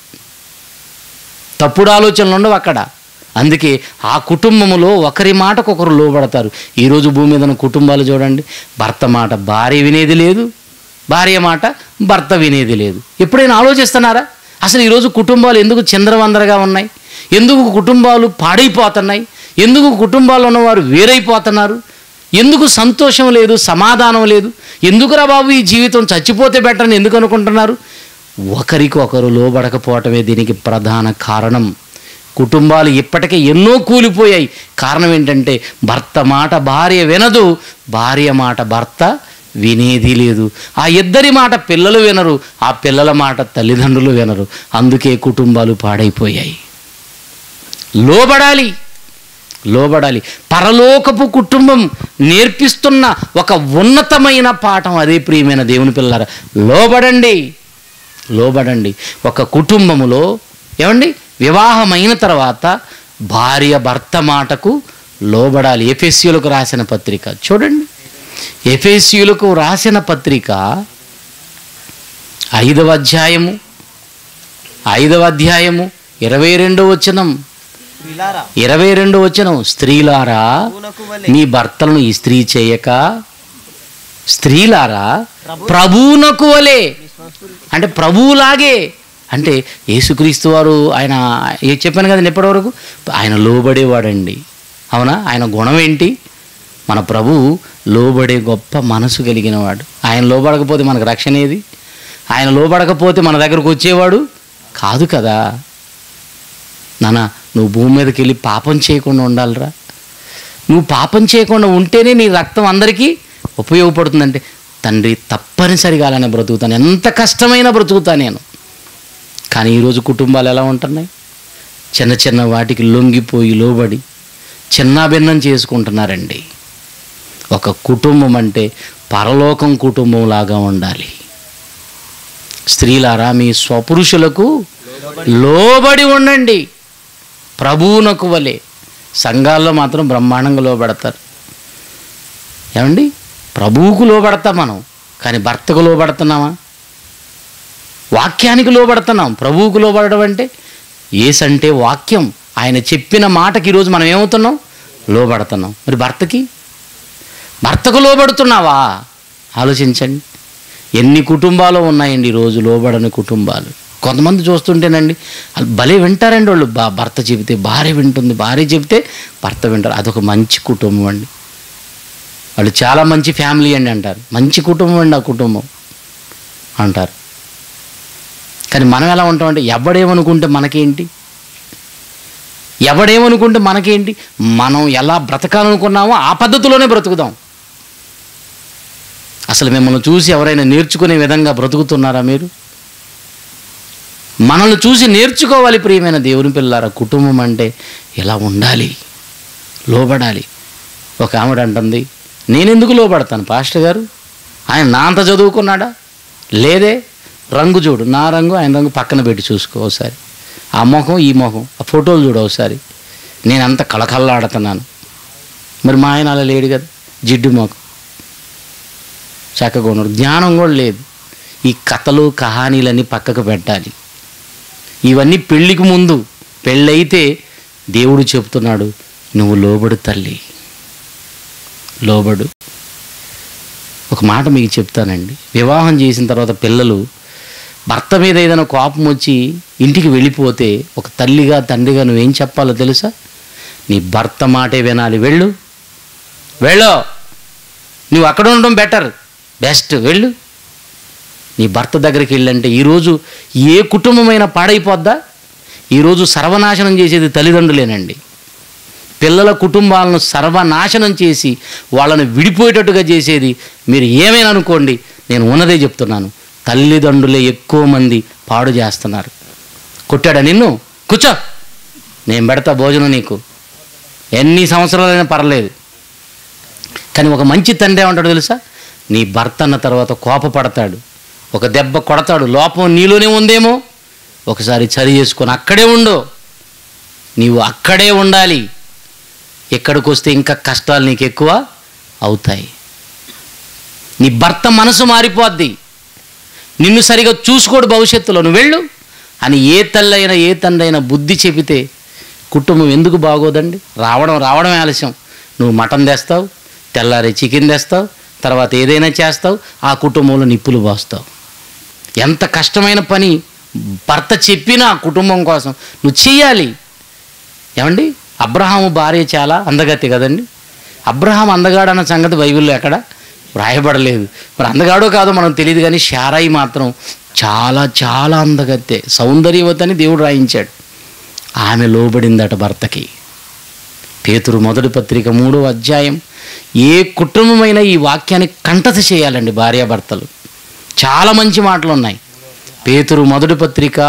తప్పుడు ఆలోచనలు ఉండవు అక్కడ అందుకే ఆ కుటుంబములో ఒకరి మాటకు ఒకరు లోబడతారు ఈరోజు భూమి మీద ఉన్న కుటుంబాలు చూడండి భర్త మాట భార్య వినేది లేదు భార్య మాట భర్త వినేది లేదు ఎప్పుడైనా ఆలోచిస్తున్నారా అసలు ఈరోజు కుటుంబాలు ఎందుకు చంద్రవందరగా ఉన్నాయి ఎందుకు కుటుంబాలు పాడైపోతున్నాయి ఎందుకు కుటుంబాల్లో ఉన్నవారు వేరైపోతున్నారు ఎందుకు సంతోషం లేదు సమాధానం లేదు ఎందుకురా బాబు ఈ జీవితం చచ్చిపోతే బెటర్ అని ఎందుకు అనుకుంటున్నారు ఒకరికి ఒకరు లోబడకపోవటమే దీనికి ప్రధాన కారణం కుటుంబాలు ఇప్పటికే ఎన్నో కూలిపోయాయి కారణం ఏంటంటే భర్త మాట భార్య వినదు భార్య మాట భర్త వినేది లేదు ఆ ఇద్దరి మాట పిల్లలు వినరు ఆ పిల్లల మాట తల్లిదండ్రులు వినరు అందుకే కుటుంబాలు పాడైపోయాయి లోబడాలి లోబడాలి పరలోకపు కుటుంబం నేర్పిస్తున్న ఒక ఉన్నతమైన పాఠం అదే ప్రియమైన దేవుని పిల్లల లోబడండి లోబడండి ఒక కుటుంబములో ఏమండి వివాహమైన తర్వాత భార్య భర్త మాటకు లోబడాలి ఎఫెస్యులకు రాసిన పత్రిక చూడండి ఎఫెస్యులకు రాసిన పత్రిక ఐదవ అధ్యాయము ఐదవ అధ్యాయము ఇరవై రెండవ వచనం పిల్లారా ఇరవై రెండు వచనం స్త్రీలారా పూనకు వలె మీ భర్తలను ఇస్త్రీ చేయక స్త్రీలారా ప్రభువునకు వలే అంటే ప్రభువులాగే అంటే యేసుక్రీస్తు వారు ఆయన ఏ చెప్పాను కదండి ఇప్పటివరకు ఆయన లోబడేవాడండి అవునా ఆయన గుణం ఏంటి మన ప్రభు లోబడే గొప్ప మనసు కలిగినవాడు ఆయన లోబడకపోతే మనకు రక్షణ ఏది ఆయన లోబడకపోతే మన దగ్గరకు వచ్చేవాడు కాదు కదా నాన్న నువ్వు భూమి మీదకి వెళ్ళి పాపం చేయకుండా ఉండాలిరా నువ్వు పాపం చేయకుండా ఉంటేనే నీ రక్తం అందరికీ ఉపయోగపడుతుందంటే తండ్రి తప్పనిసరిగా అలానే బ్రతుకుతాను ఎంత కష్టమైనా బ్రతుకుతా నేను కానీ ఈరోజు కుటుంబాలు ఎలా ఉంటున్నాయి చిన్న చిన్న వాటికి లొంగిపోయి లోబడి చిన్నాభిన్నం చేసుకుంటున్నారండి ఒక కుటుంబం అంటే పరలోకం కుటుంబం లాగా ఉండాలి స్త్రీలారా మీ స్వపురుషులకు లోబడి ఉండండి ప్రభువునకు వలె సంఘాల్లో మాత్రం బ్రహ్మాండంగా లోబడతారు ఏమండి ప్రభువుకు లోబడతాం మనం కానీ భర్తకు లోబడుతున్నామా వాక్యానికి లోబడుతున్నాం ప్రభువుకు లోబడడం అంటే ఏస్ అంటే వాక్యం ఆయన చెప్పిన మాటకి ఈరోజు మనం ఏమవుతున్నాం లోబడుతున్నాం మరి భర్తకి భర్తకు లోబడుతున్నావా ఆలోచించండి ఎన్ని కుటుంబాలు ఉన్నాయండి ఈరోజు లోబడని కుటుంబాలు కొంతమంది చూస్తుంటేనండి వాళ్ళు భలే వింటారండి వాళ్ళు బా భర్త చెబితే భార్య వింటుంది భార్య చెబితే భర్త వింటారు అదొక మంచి కుటుంబం అండి వాళ్ళు చాలా మంచి ఫ్యామిలీ అండి అంటారు మంచి కుటుంబం అండి ఆ కుటుంబం అంటారు కానీ మనం ఎలా ఉంటామంటే ఎవడేమనుకుంటే మనకేంటి ఎవడేమనుకుంటే మనకేంటి మనం ఎలా బ్రతకాలనుకున్నామో ఆ పద్ధతిలోనే బ్రతుకుదాం అసలు మిమ్మల్ని చూసి ఎవరైనా నేర్చుకునే విధంగా బ్రతుకుతున్నారా మీరు మనల్ని చూసి నేర్చుకోవాలి ప్రియమైన దేవుని పిల్లారా కుటుంబం అంటే ఎలా ఉండాలి లోబడాలి ఒక ఆవిడ అంటుంది నేనెందుకు లోబడతాను పాస్టర్ గారు ఆయన నా అంత చదువుకున్నాడా లేదే రంగు చూడు నా రంగు ఆయన రంగు పక్కన పెట్టి చూసుకో ఒకసారి ఆ మొహం ఈ మొహం ఆ ఫోటోలు చూడు ఒకసారి నేను అంత కళకళలాడుతున్నాను మరి మా ఆయన అలా లేడు కదా జిడ్డు మొఖం చక్కగా ఉన్నాడు జ్ఞానం కూడా లేదు ఈ కథలు కహానీలన్నీ పక్కకు పెట్టాలి ఇవన్నీ పెళ్ళికి ముందు పెళ్ళైతే దేవుడు చెప్తున్నాడు నువ్వు లోబడు తల్లి లోబడు ఒక మాట మీకు చెప్తానండి వివాహం చేసిన తర్వాత పిల్లలు భర్త మీద ఏదైనా కోపం వచ్చి ఇంటికి వెళ్ళిపోతే ఒక తల్లిగా తండ్రిగా నువ్వేం చెప్పాలో తెలుసా నీ భర్త మాటే వినాలి వెళ్ళు వెళ్ళు నువ్వు అక్కడ ఉండడం బెటర్ బెస్ట్ వెళ్ళు నీ భర్త దగ్గరికి వెళ్ళంటే ఈరోజు ఏ కుటుంబమైనా పాడైపోద్దా ఈరోజు సర్వనాశనం చేసేది తల్లిదండ్రులేనండి పిల్లల కుటుంబాలను సర్వనాశనం చేసి వాళ్ళని విడిపోయేటట్టుగా చేసేది మీరు ఏమైనా అనుకోండి నేను ఉన్నదే చెప్తున్నాను తల్లిదండ్రులే ఎక్కువ మంది పాడు చేస్తున్నారు కొట్టాడా నిన్ను కూర్చో నేను పెడతా భోజనం నీకు ఎన్ని సంవత్సరాలైనా పర్లేదు కానీ ఒక మంచి తండ్రి ఏమంటాడు తెలుసా నీ భర్త అన్న తర్వాత కోపపడతాడు ఒక దెబ్బ కొడతాడు లోపం నీలోనే ఉందేమో ఒకసారి చరి చేసుకొని అక్కడే ఉండు నీవు అక్కడే ఉండాలి ఎక్కడికి వస్తే ఇంకా కష్టాలు నీకు ఎక్కువ అవుతాయి నీ భర్త మనసు మారిపోద్ది నిన్ను సరిగా చూసుకోడు భవిష్యత్తులో నువ్వు వెళ్ళు అని ఏ తల్లైనా ఏ తండ్రి అయినా బుద్ధి చెబితే కుటుంబం ఎందుకు బాగోదండి రావడం రావడమే ఆలస్యం నువ్వు మటన్ తెస్తావు తెల్లారి చికెన్ తెస్తావు తర్వాత ఏదైనా చేస్తావు ఆ కుటుంబంలో నిప్పులు పోస్తావు ఎంత కష్టమైన పని భర్త చెప్పినా ఆ కుటుంబం కోసం నువ్వు చెయ్యాలి ఏమండి అబ్రహాము భార్య చాలా అందగతి కదండి అబ్రహాం అందగాడు అన్న సంగతి బైబిల్లో ఎక్కడ వ్రాయబడలేదు మరి అందగాడో కాదో మనం తెలియదు కానీ షారాయి మాత్రం చాలా చాలా అందగత్తే సౌందర్యవతని దేవుడు రాయించాడు ఆమె లోబడిందట భర్తకి పేతురు మొదటి పత్రిక మూడో అధ్యాయం ఏ కుటుంబమైనా ఈ వాక్యాన్ని కంటత చేయాలండి భార్యాభర్తలు చాలా మంచి మాటలు ఉన్నాయి పేతురు మొదటి పత్రిక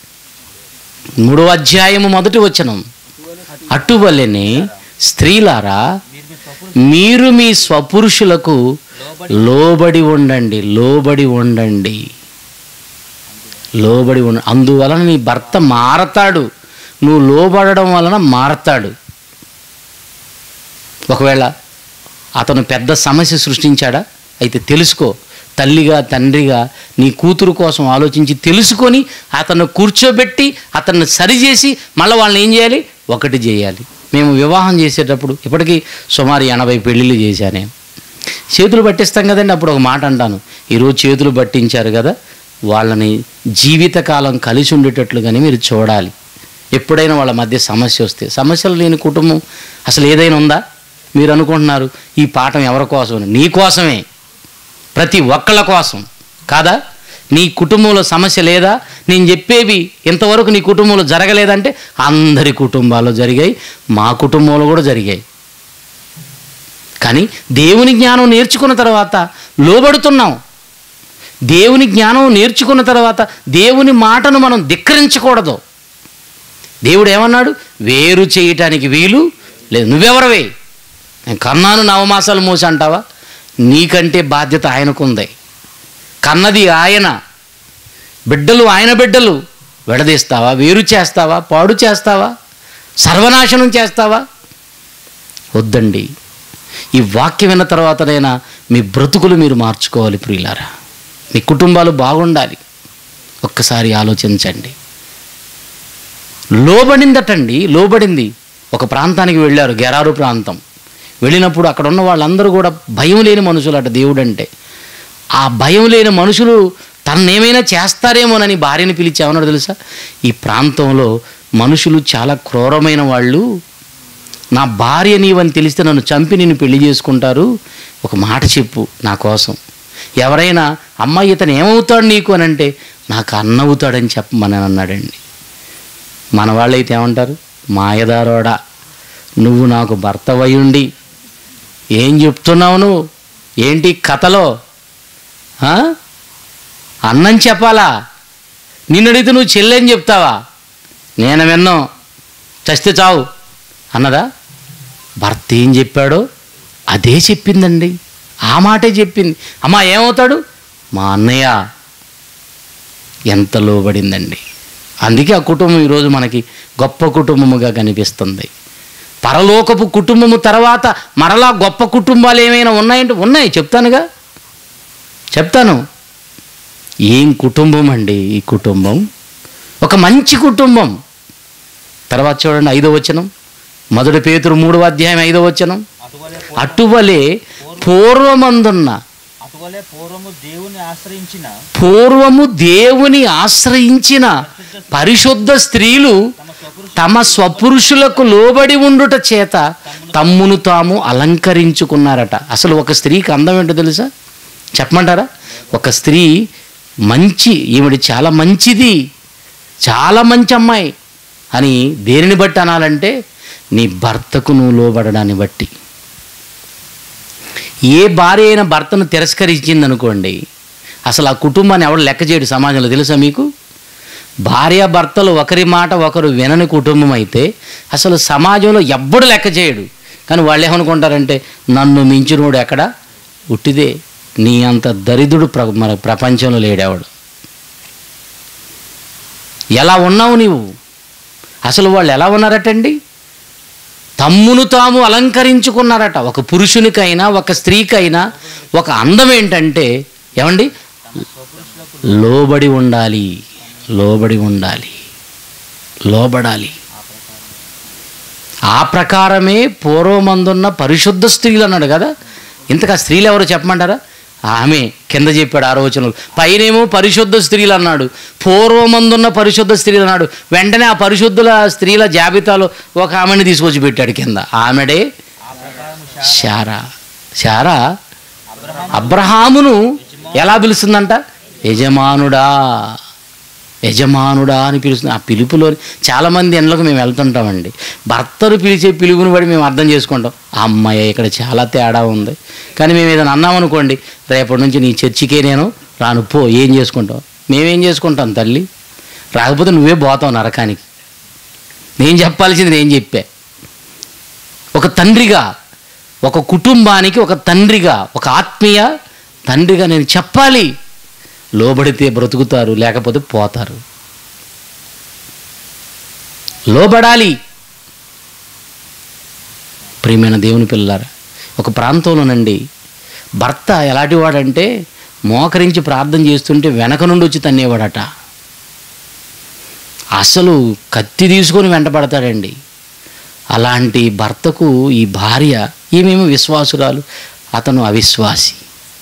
మూడో అధ్యాయము మొదటి వచనం అటువలనే స్త్రీలారా మీరు మీరు మీ స్వపురు మీ స్వపురుషులకు లోబడి ఉండండి లోబడి ఉండండి లోబడి ఉండ అందువలన నీ భర్త మారతాడు నువ్వు లోబడడం వలన మారతాడు ఒకవేళ అతను పెద్ద సమస్య సృష్టించాడా అయితే తెలుసుకో తల్లిగా తండ్రిగా నీ కూతురు కోసం ఆలోచించి తెలుసుకొని అతను కూర్చోబెట్టి అతన్ని సరిచేసి మళ్ళీ వాళ్ళని ఏం చేయాలి ఒకటి చేయాలి మేము వివాహం చేసేటప్పుడు ఇప్పటికీ సుమారు ఎనభై పెళ్ళిళ్ళు చేశాను నేను చేతులు పట్టిస్తాం కదండి అప్పుడు ఒక మాట అంటాను ఈరోజు చేతులు పట్టించారు కదా వాళ్ళని జీవితకాలం కలిసి ఉండేటట్లుగానే మీరు చూడాలి ఎప్పుడైనా వాళ్ళ మధ్య సమస్య వస్తే సమస్యలు లేని కుటుంబం అసలు ఏదైనా ఉందా మీరు అనుకుంటున్నారు ఈ పాఠం ఎవరి కోసం నీ కోసమే ప్రతి ఒక్కళ్ళ కోసం కాదా నీ కుటుంబంలో సమస్య లేదా నేను చెప్పేవి ఇంతవరకు నీ కుటుంబంలో జరగలేదంటే అందరి కుటుంబాల్లో జరిగాయి మా కుటుంబంలో కూడా జరిగాయి కానీ దేవుని జ్ఞానం నేర్చుకున్న తర్వాత లోబడుతున్నాం దేవుని జ్ఞానం నేర్చుకున్న తర్వాత దేవుని మాటను మనం ధిక్కరించకూడదు దేవుడు ఏమన్నాడు వేరు చేయటానికి వీలు లేదు నువ్వెవరవే నేను కన్నాను నవమాసాలు మోసి అంటావా నీకంటే బాధ్యత ఆయనకుంది కన్నది ఆయన బిడ్డలు ఆయన బిడ్డలు విడదీస్తావా వేరు చేస్తావా పాడు చేస్తావా సర్వనాశనం చేస్తావా వద్దండి ఈ వాక్యం విన్న తర్వాతనైనా మీ బ్రతుకులు మీరు మార్చుకోవాలి ప్రియులారా మీ కుటుంబాలు బాగుండాలి ఒక్కసారి ఆలోచించండి లోబడిందటండి లోబడింది ఒక ప్రాంతానికి వెళ్ళారు గెరారు ప్రాంతం వెళ్ళినప్పుడు అక్కడ ఉన్న వాళ్ళందరూ కూడా భయం లేని మనుషులు అట దేవుడు అంటే ఆ భయం లేని మనుషులు తన్నేమైనా చేస్తారేమోనని భార్యని పిలిచి ఏమన్నాడు తెలుసా ఈ ప్రాంతంలో మనుషులు చాలా క్రూరమైన వాళ్ళు నా భార్య నీవని తెలిస్తే నన్ను చంపి నిన్ను పెళ్లి చేసుకుంటారు ఒక మాట చెప్పు నా కోసం ఎవరైనా అమ్మాయి ఇతను ఏమవుతాడు నీకు అని అంటే నాకు అన్న అవుతాడని చెప్పమని అన్నాడండి మన వాళ్ళైతే ఏమంటారు మాయదారోడా నువ్వు నాకు భర్తవయుండి ఏం చెప్తున్నావు నువ్వు ఏంటి కథలో ఆ? అన్నం చెప్పాలా నిన్ను అడిగితే నువ్వు చెల్లెని చెప్తావా నేను విన్నాం చస్తే చావు అన్నదా భర్త ఏం చెప్పాడో అదే చెప్పిందండి ఆ మాటే చెప్పింది అమ్మా ఏమవుతాడు మా అన్నయ్య ఎంత లోబడిందండి అందుకే ఆ కుటుంబం ఈరోజు మనకి గొప్ప కుటుంబముగా కనిపిస్తుంది పరలోకపు కుటుంబము తర్వాత మరలా గొప్ప కుటుంబాలు ఏమైనా ఉన్నాయంటే ఉన్నాయి చెప్తానుగా చెప్తాను ఏం కుటుంబం అండి ఈ కుటుంబం ఒక మంచి కుటుంబం తర్వాత చూడండి ఐదో వచనం మొదటి పేతురు మూడవ అధ్యాయం ఐదో వచనం అటువలే అటువలే పూర్వమందున్న అటువలే పూర్వము దేవుని ఆశ్రయించిన పూర్వము దేవుని ఆశ్రయించిన పరిశుద్ధ స్త్రీలు తమ స్వపురుష తమ స్వపురుషులకు లోబడి ఉండుట చేత తమ్మును తాము అలంకరించుకున్నారట అసలు ఒక స్త్రీకి అందం ఏంటో తెలుసా చెప్పమంటారా ఒక స్త్రీ మంచి ఈవిడ చాలా మంచిది చాలా మంచి అమ్మాయి అని దేనిని బట్టి అనాలంటే నీ భర్తకు నువ్వు లోబడడాన్ని బట్టి ఏ భార్య అయిన భర్తను తిరస్కరించింది అనుకోండి అసలు ఆ కుటుంబాన్ని ఎవడు లెక్క చేయడు సమాజంలో తెలుసా మీకు భార్య భర్తలు ఒకరి మాట ఒకరు వినని కుటుంబం అయితే అసలు సమాజంలో ఎవ్వడు లెక్క చేయడు కానీ వాళ్ళు ఏమనుకుంటారంటే నన్ను మించినోడు ఎక్కడ ఉట్టిదే నీ అంత దరిద్రుడు ప్ర మన ప్రపంచంలో లేడెవడు ఎలా ఉన్నావు నీవు అసలు వాళ్ళు ఎలా ఉన్నారటండి తమ్మును తాము అలంకరించుకున్నారట ఒక పురుషునికైనా ఒక స్త్రీకైనా ఒక అందం ఏంటంటే ఏమండి లోబడి ఉండాలి లోబడి ఉండాలి లోబడాలి ఆ ప్రకారమే పూర్వమందున్న పరిశుద్ధ స్త్రీలు అన్నాడు కదా ఇంతకా స్త్రీలు ఎవరు చెప్పమంటారా ఆమె కింద చెప్పాడు ఆ రోజునలు పైనేమో పరిశుద్ధ స్త్రీలు అన్నాడు పూర్వమందున్న పరిశుద్ధ స్త్రీలు అన్నాడు వెంటనే ఆ పరిశుద్ధుల స్త్రీల జాబితాలో ఒక ఆమెని తీసుకొచ్చి పెట్టాడు కింద ఆమెడే శారా శారా అబ్రహామును ఎలా పిలుస్తుందంట యజమానుడా యజమానుడా అని పిలుస్తుంది ఆ పిలుపులో చాలామంది ఎండ్లకు మేము వెళ్తుంటామండి భర్తను పిలిచే పిలుపుని బట్టి మేము అర్థం చేసుకుంటాం ఆ అమ్మాయి ఇక్కడ చాలా తేడా ఉంది కానీ మేము ఏదైనా అన్నామనుకోండి రేపటి నుంచి నీ చర్చికే నేను రాను పో ఏం చేసుకుంటావు మేమేం చేసుకుంటాం తల్లి రాకపోతే నువ్వే పోతావు నరకానికి నేను చెప్పాల్సింది నేను చెప్పా ఒక తండ్రిగా ఒక కుటుంబానికి ఒక తండ్రిగా ఒక ఆత్మీయ తండ్రిగా నేను చెప్పాలి లోబడితే బ్రతుకుతారు లేకపోతే పోతారు లోబడాలి ప్రియమైన దేవుని పిల్లారా ఒక ప్రాంతంలోనండి భర్త ఎలాంటి వాడంటే మోకరించి ప్రార్థన చేస్తుంటే వెనక నుండి వచ్చి తన్నేవాడట అసలు కత్తి తీసుకొని వెంటపడతాడండి అలాంటి భర్తకు ఈ భార్య ఈమెమో విశ్వాసురాలు అతను అవిశ్వాసి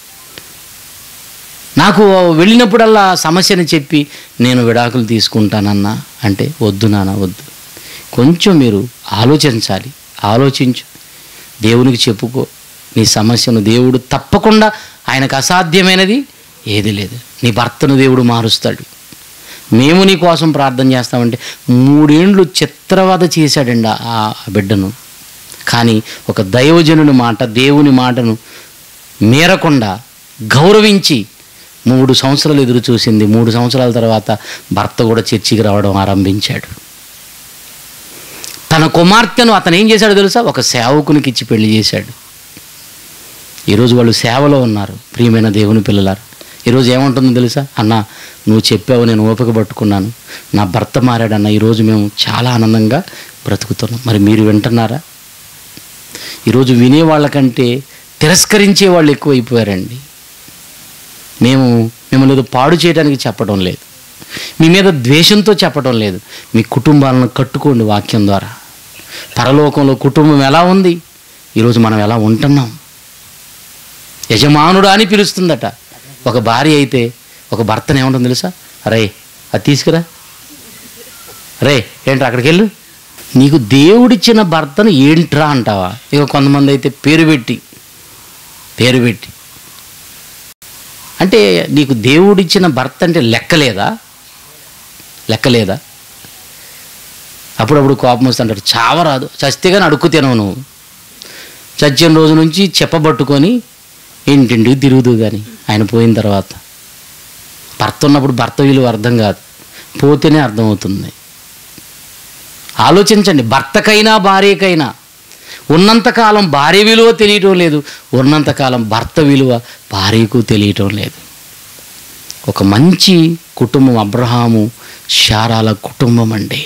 నాకు వెళ్ళినప్పుడల్లా సమస్యని చెప్పి నేను విడాకులు తీసుకుంటానన్నా అంటే వద్దు నాన్న వద్దు కొంచెం మీరు ఆలోచించాలి ఆలోచించు దేవునికి చెప్పుకో నీ సమస్యను దేవుడు తప్పకుండా ఆయనకు అసాధ్యమైనది ఏది లేదు నీ భర్తను దేవుడు మారుస్తాడు మేము నీ కోసం ప్రార్థన చేస్తామంటే మూడేండ్లు చిత్రవద చేశాడండి ఆ ఆ బిడ్డను కానీ ఒక దైవజనుని మాట దేవుని మాటను మేరకుండా గౌరవించి మూడు సంవత్సరాలు ఎదురు చూసింది మూడు సంవత్సరాల తర్వాత భర్త కూడా చర్చికి రావడం ఆరంభించాడు తన కుమార్తెను అతను ఏం చేశాడో తెలుసా ఒక సేవకునికి ఇచ్చి పెళ్లి చేశాడు ఈరోజు వాళ్ళు సేవలో ఉన్నారు ప్రియమైన దేవుని పిల్లలారు ఈరోజు ఏముంటుందో తెలుసా అన్న నువ్వు చెప్పావు నేను ఓపిక పట్టుకున్నాను నా భర్త మారాడన్న ఈరోజు మేము చాలా ఆనందంగా బ్రతుకుతున్నాం మరి మీరు వింటున్నారా ఈరోజు వినేవాళ్ళకంటే తిరస్కరించే వాళ్ళు ఎక్కువైపోయారండి మేము మిమ్మల్ని ఏదో పాడు చేయడానికి చెప్పడం లేదు మీ మీద ద్వేషంతో చెప్పడం లేదు మీ కుటుంబాలను కట్టుకోండి వాక్యం ద్వారా పరలోకంలో కుటుంబం ఎలా ఉంది ఈరోజు మనం ఎలా ఉంటున్నాం యజమానుడు అని పిలుస్తుందట ఒక భార్య అయితే ఒక భర్తను ఏమంటుంది తెలుసా రే అది తీసుకురా రే ఏంట్రా అక్కడికి వెళ్ళు నీకు దేవుడిచ్చిన భర్తను ఏంట్రా అంటావా ఇక కొంతమంది అయితే పేరు పెట్టి పేరు పెట్టి అంటే నీకు దేవుడిచ్చిన భర్త అంటే లెక్కలేదా లెక్కలేదా అప్పుడప్పుడు కోపం వస్తుంటారు చావరాదు చస్తే కానీ అడుక్కు తినవు నువ్వు చచ్చిన రోజు నుంచి చెప్పబట్టుకొని ఇంటింటికి తిరుగుదు కానీ ఆయన పోయిన తర్వాత భర్త ఉన్నప్పుడు భర్త విలువ అర్థం కాదు పోతేనే అర్థమవుతుంది ఆలోచించండి భర్తకైనా భార్యకైనా ఉన్నంతకాలం భార్య విలువ తెలియటం లేదు ఉన్నంతకాలం భర్త విలువ భార్యకు తెలియటం లేదు ఒక మంచి కుటుంబం అబ్రహాము శారాల కుటుంబం అండి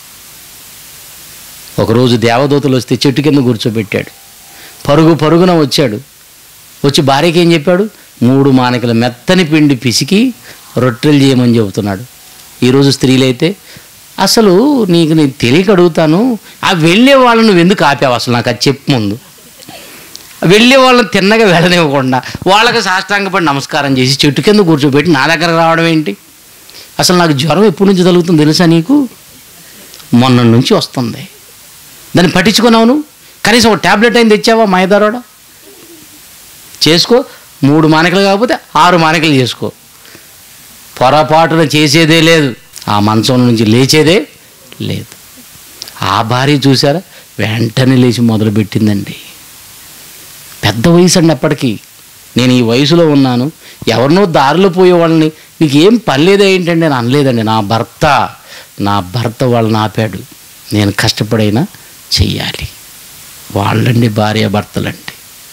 ఒకరోజు దేవదూతలు వస్తే చెట్టు కింద కూర్చోబెట్టాడు పరుగు పరుగున వచ్చాడు వచ్చి భార్యకి ఏం చెప్పాడు మూడు మానికల మెత్తని పిండి పిసికి రొట్టెలు చేయమని చెబుతున్నాడు ఈరోజు స్త్రీలైతే అసలు నీకు నేను తెలియక అడుగుతాను ఆ వెళ్ళే వాళ్ళని నువ్వు ఎందుకు ఆపావు అసలు నాకు అది చెప్పు ముందు వెళ్ళే వాళ్ళని తిన్నగా వెళ్ళనివ్వకుండా వాళ్ళకి సాష్టాంగపడి నమస్కారం చేసి చెట్టు కింద కూర్చోబెట్టి నా దగ్గరకు రావడం ఏంటి అసలు నాకు జ్వరం ఎప్పటి నుంచి తగులుతుంది తెలుసా నీకు మొన్న నుంచి వస్తుంది దాన్ని పట్టించుకున్నావు నువ్వు కనీసం ఒక ట్యాబ్లెట్ అయిన తెచ్చావా మాయదారోడా చేసుకో మూడు మానికలు కాకపోతే ఆరు మానికలు చేసుకో పొరపాటున చేసేదే లేదు ఆ మంచం నుంచి లేచేదే లేదు ఆ భార్య చూసారా వెంటనే లేచి మొదలుపెట్టిందండి పెద్ద వయసు అండి అప్పటికి నేను ఈ వయసులో ఉన్నాను ఎవరినో దారిలో పోయే వాళ్ళని మీకు ఏం పర్లేదా ఏంటండి నేను అనలేదండి నా భర్త నా భర్త వాళ్ళని ఆపాడు నేను కష్టపడైనా చెయ్యాలి వాళ్ళండి భార్యాభర్తలండి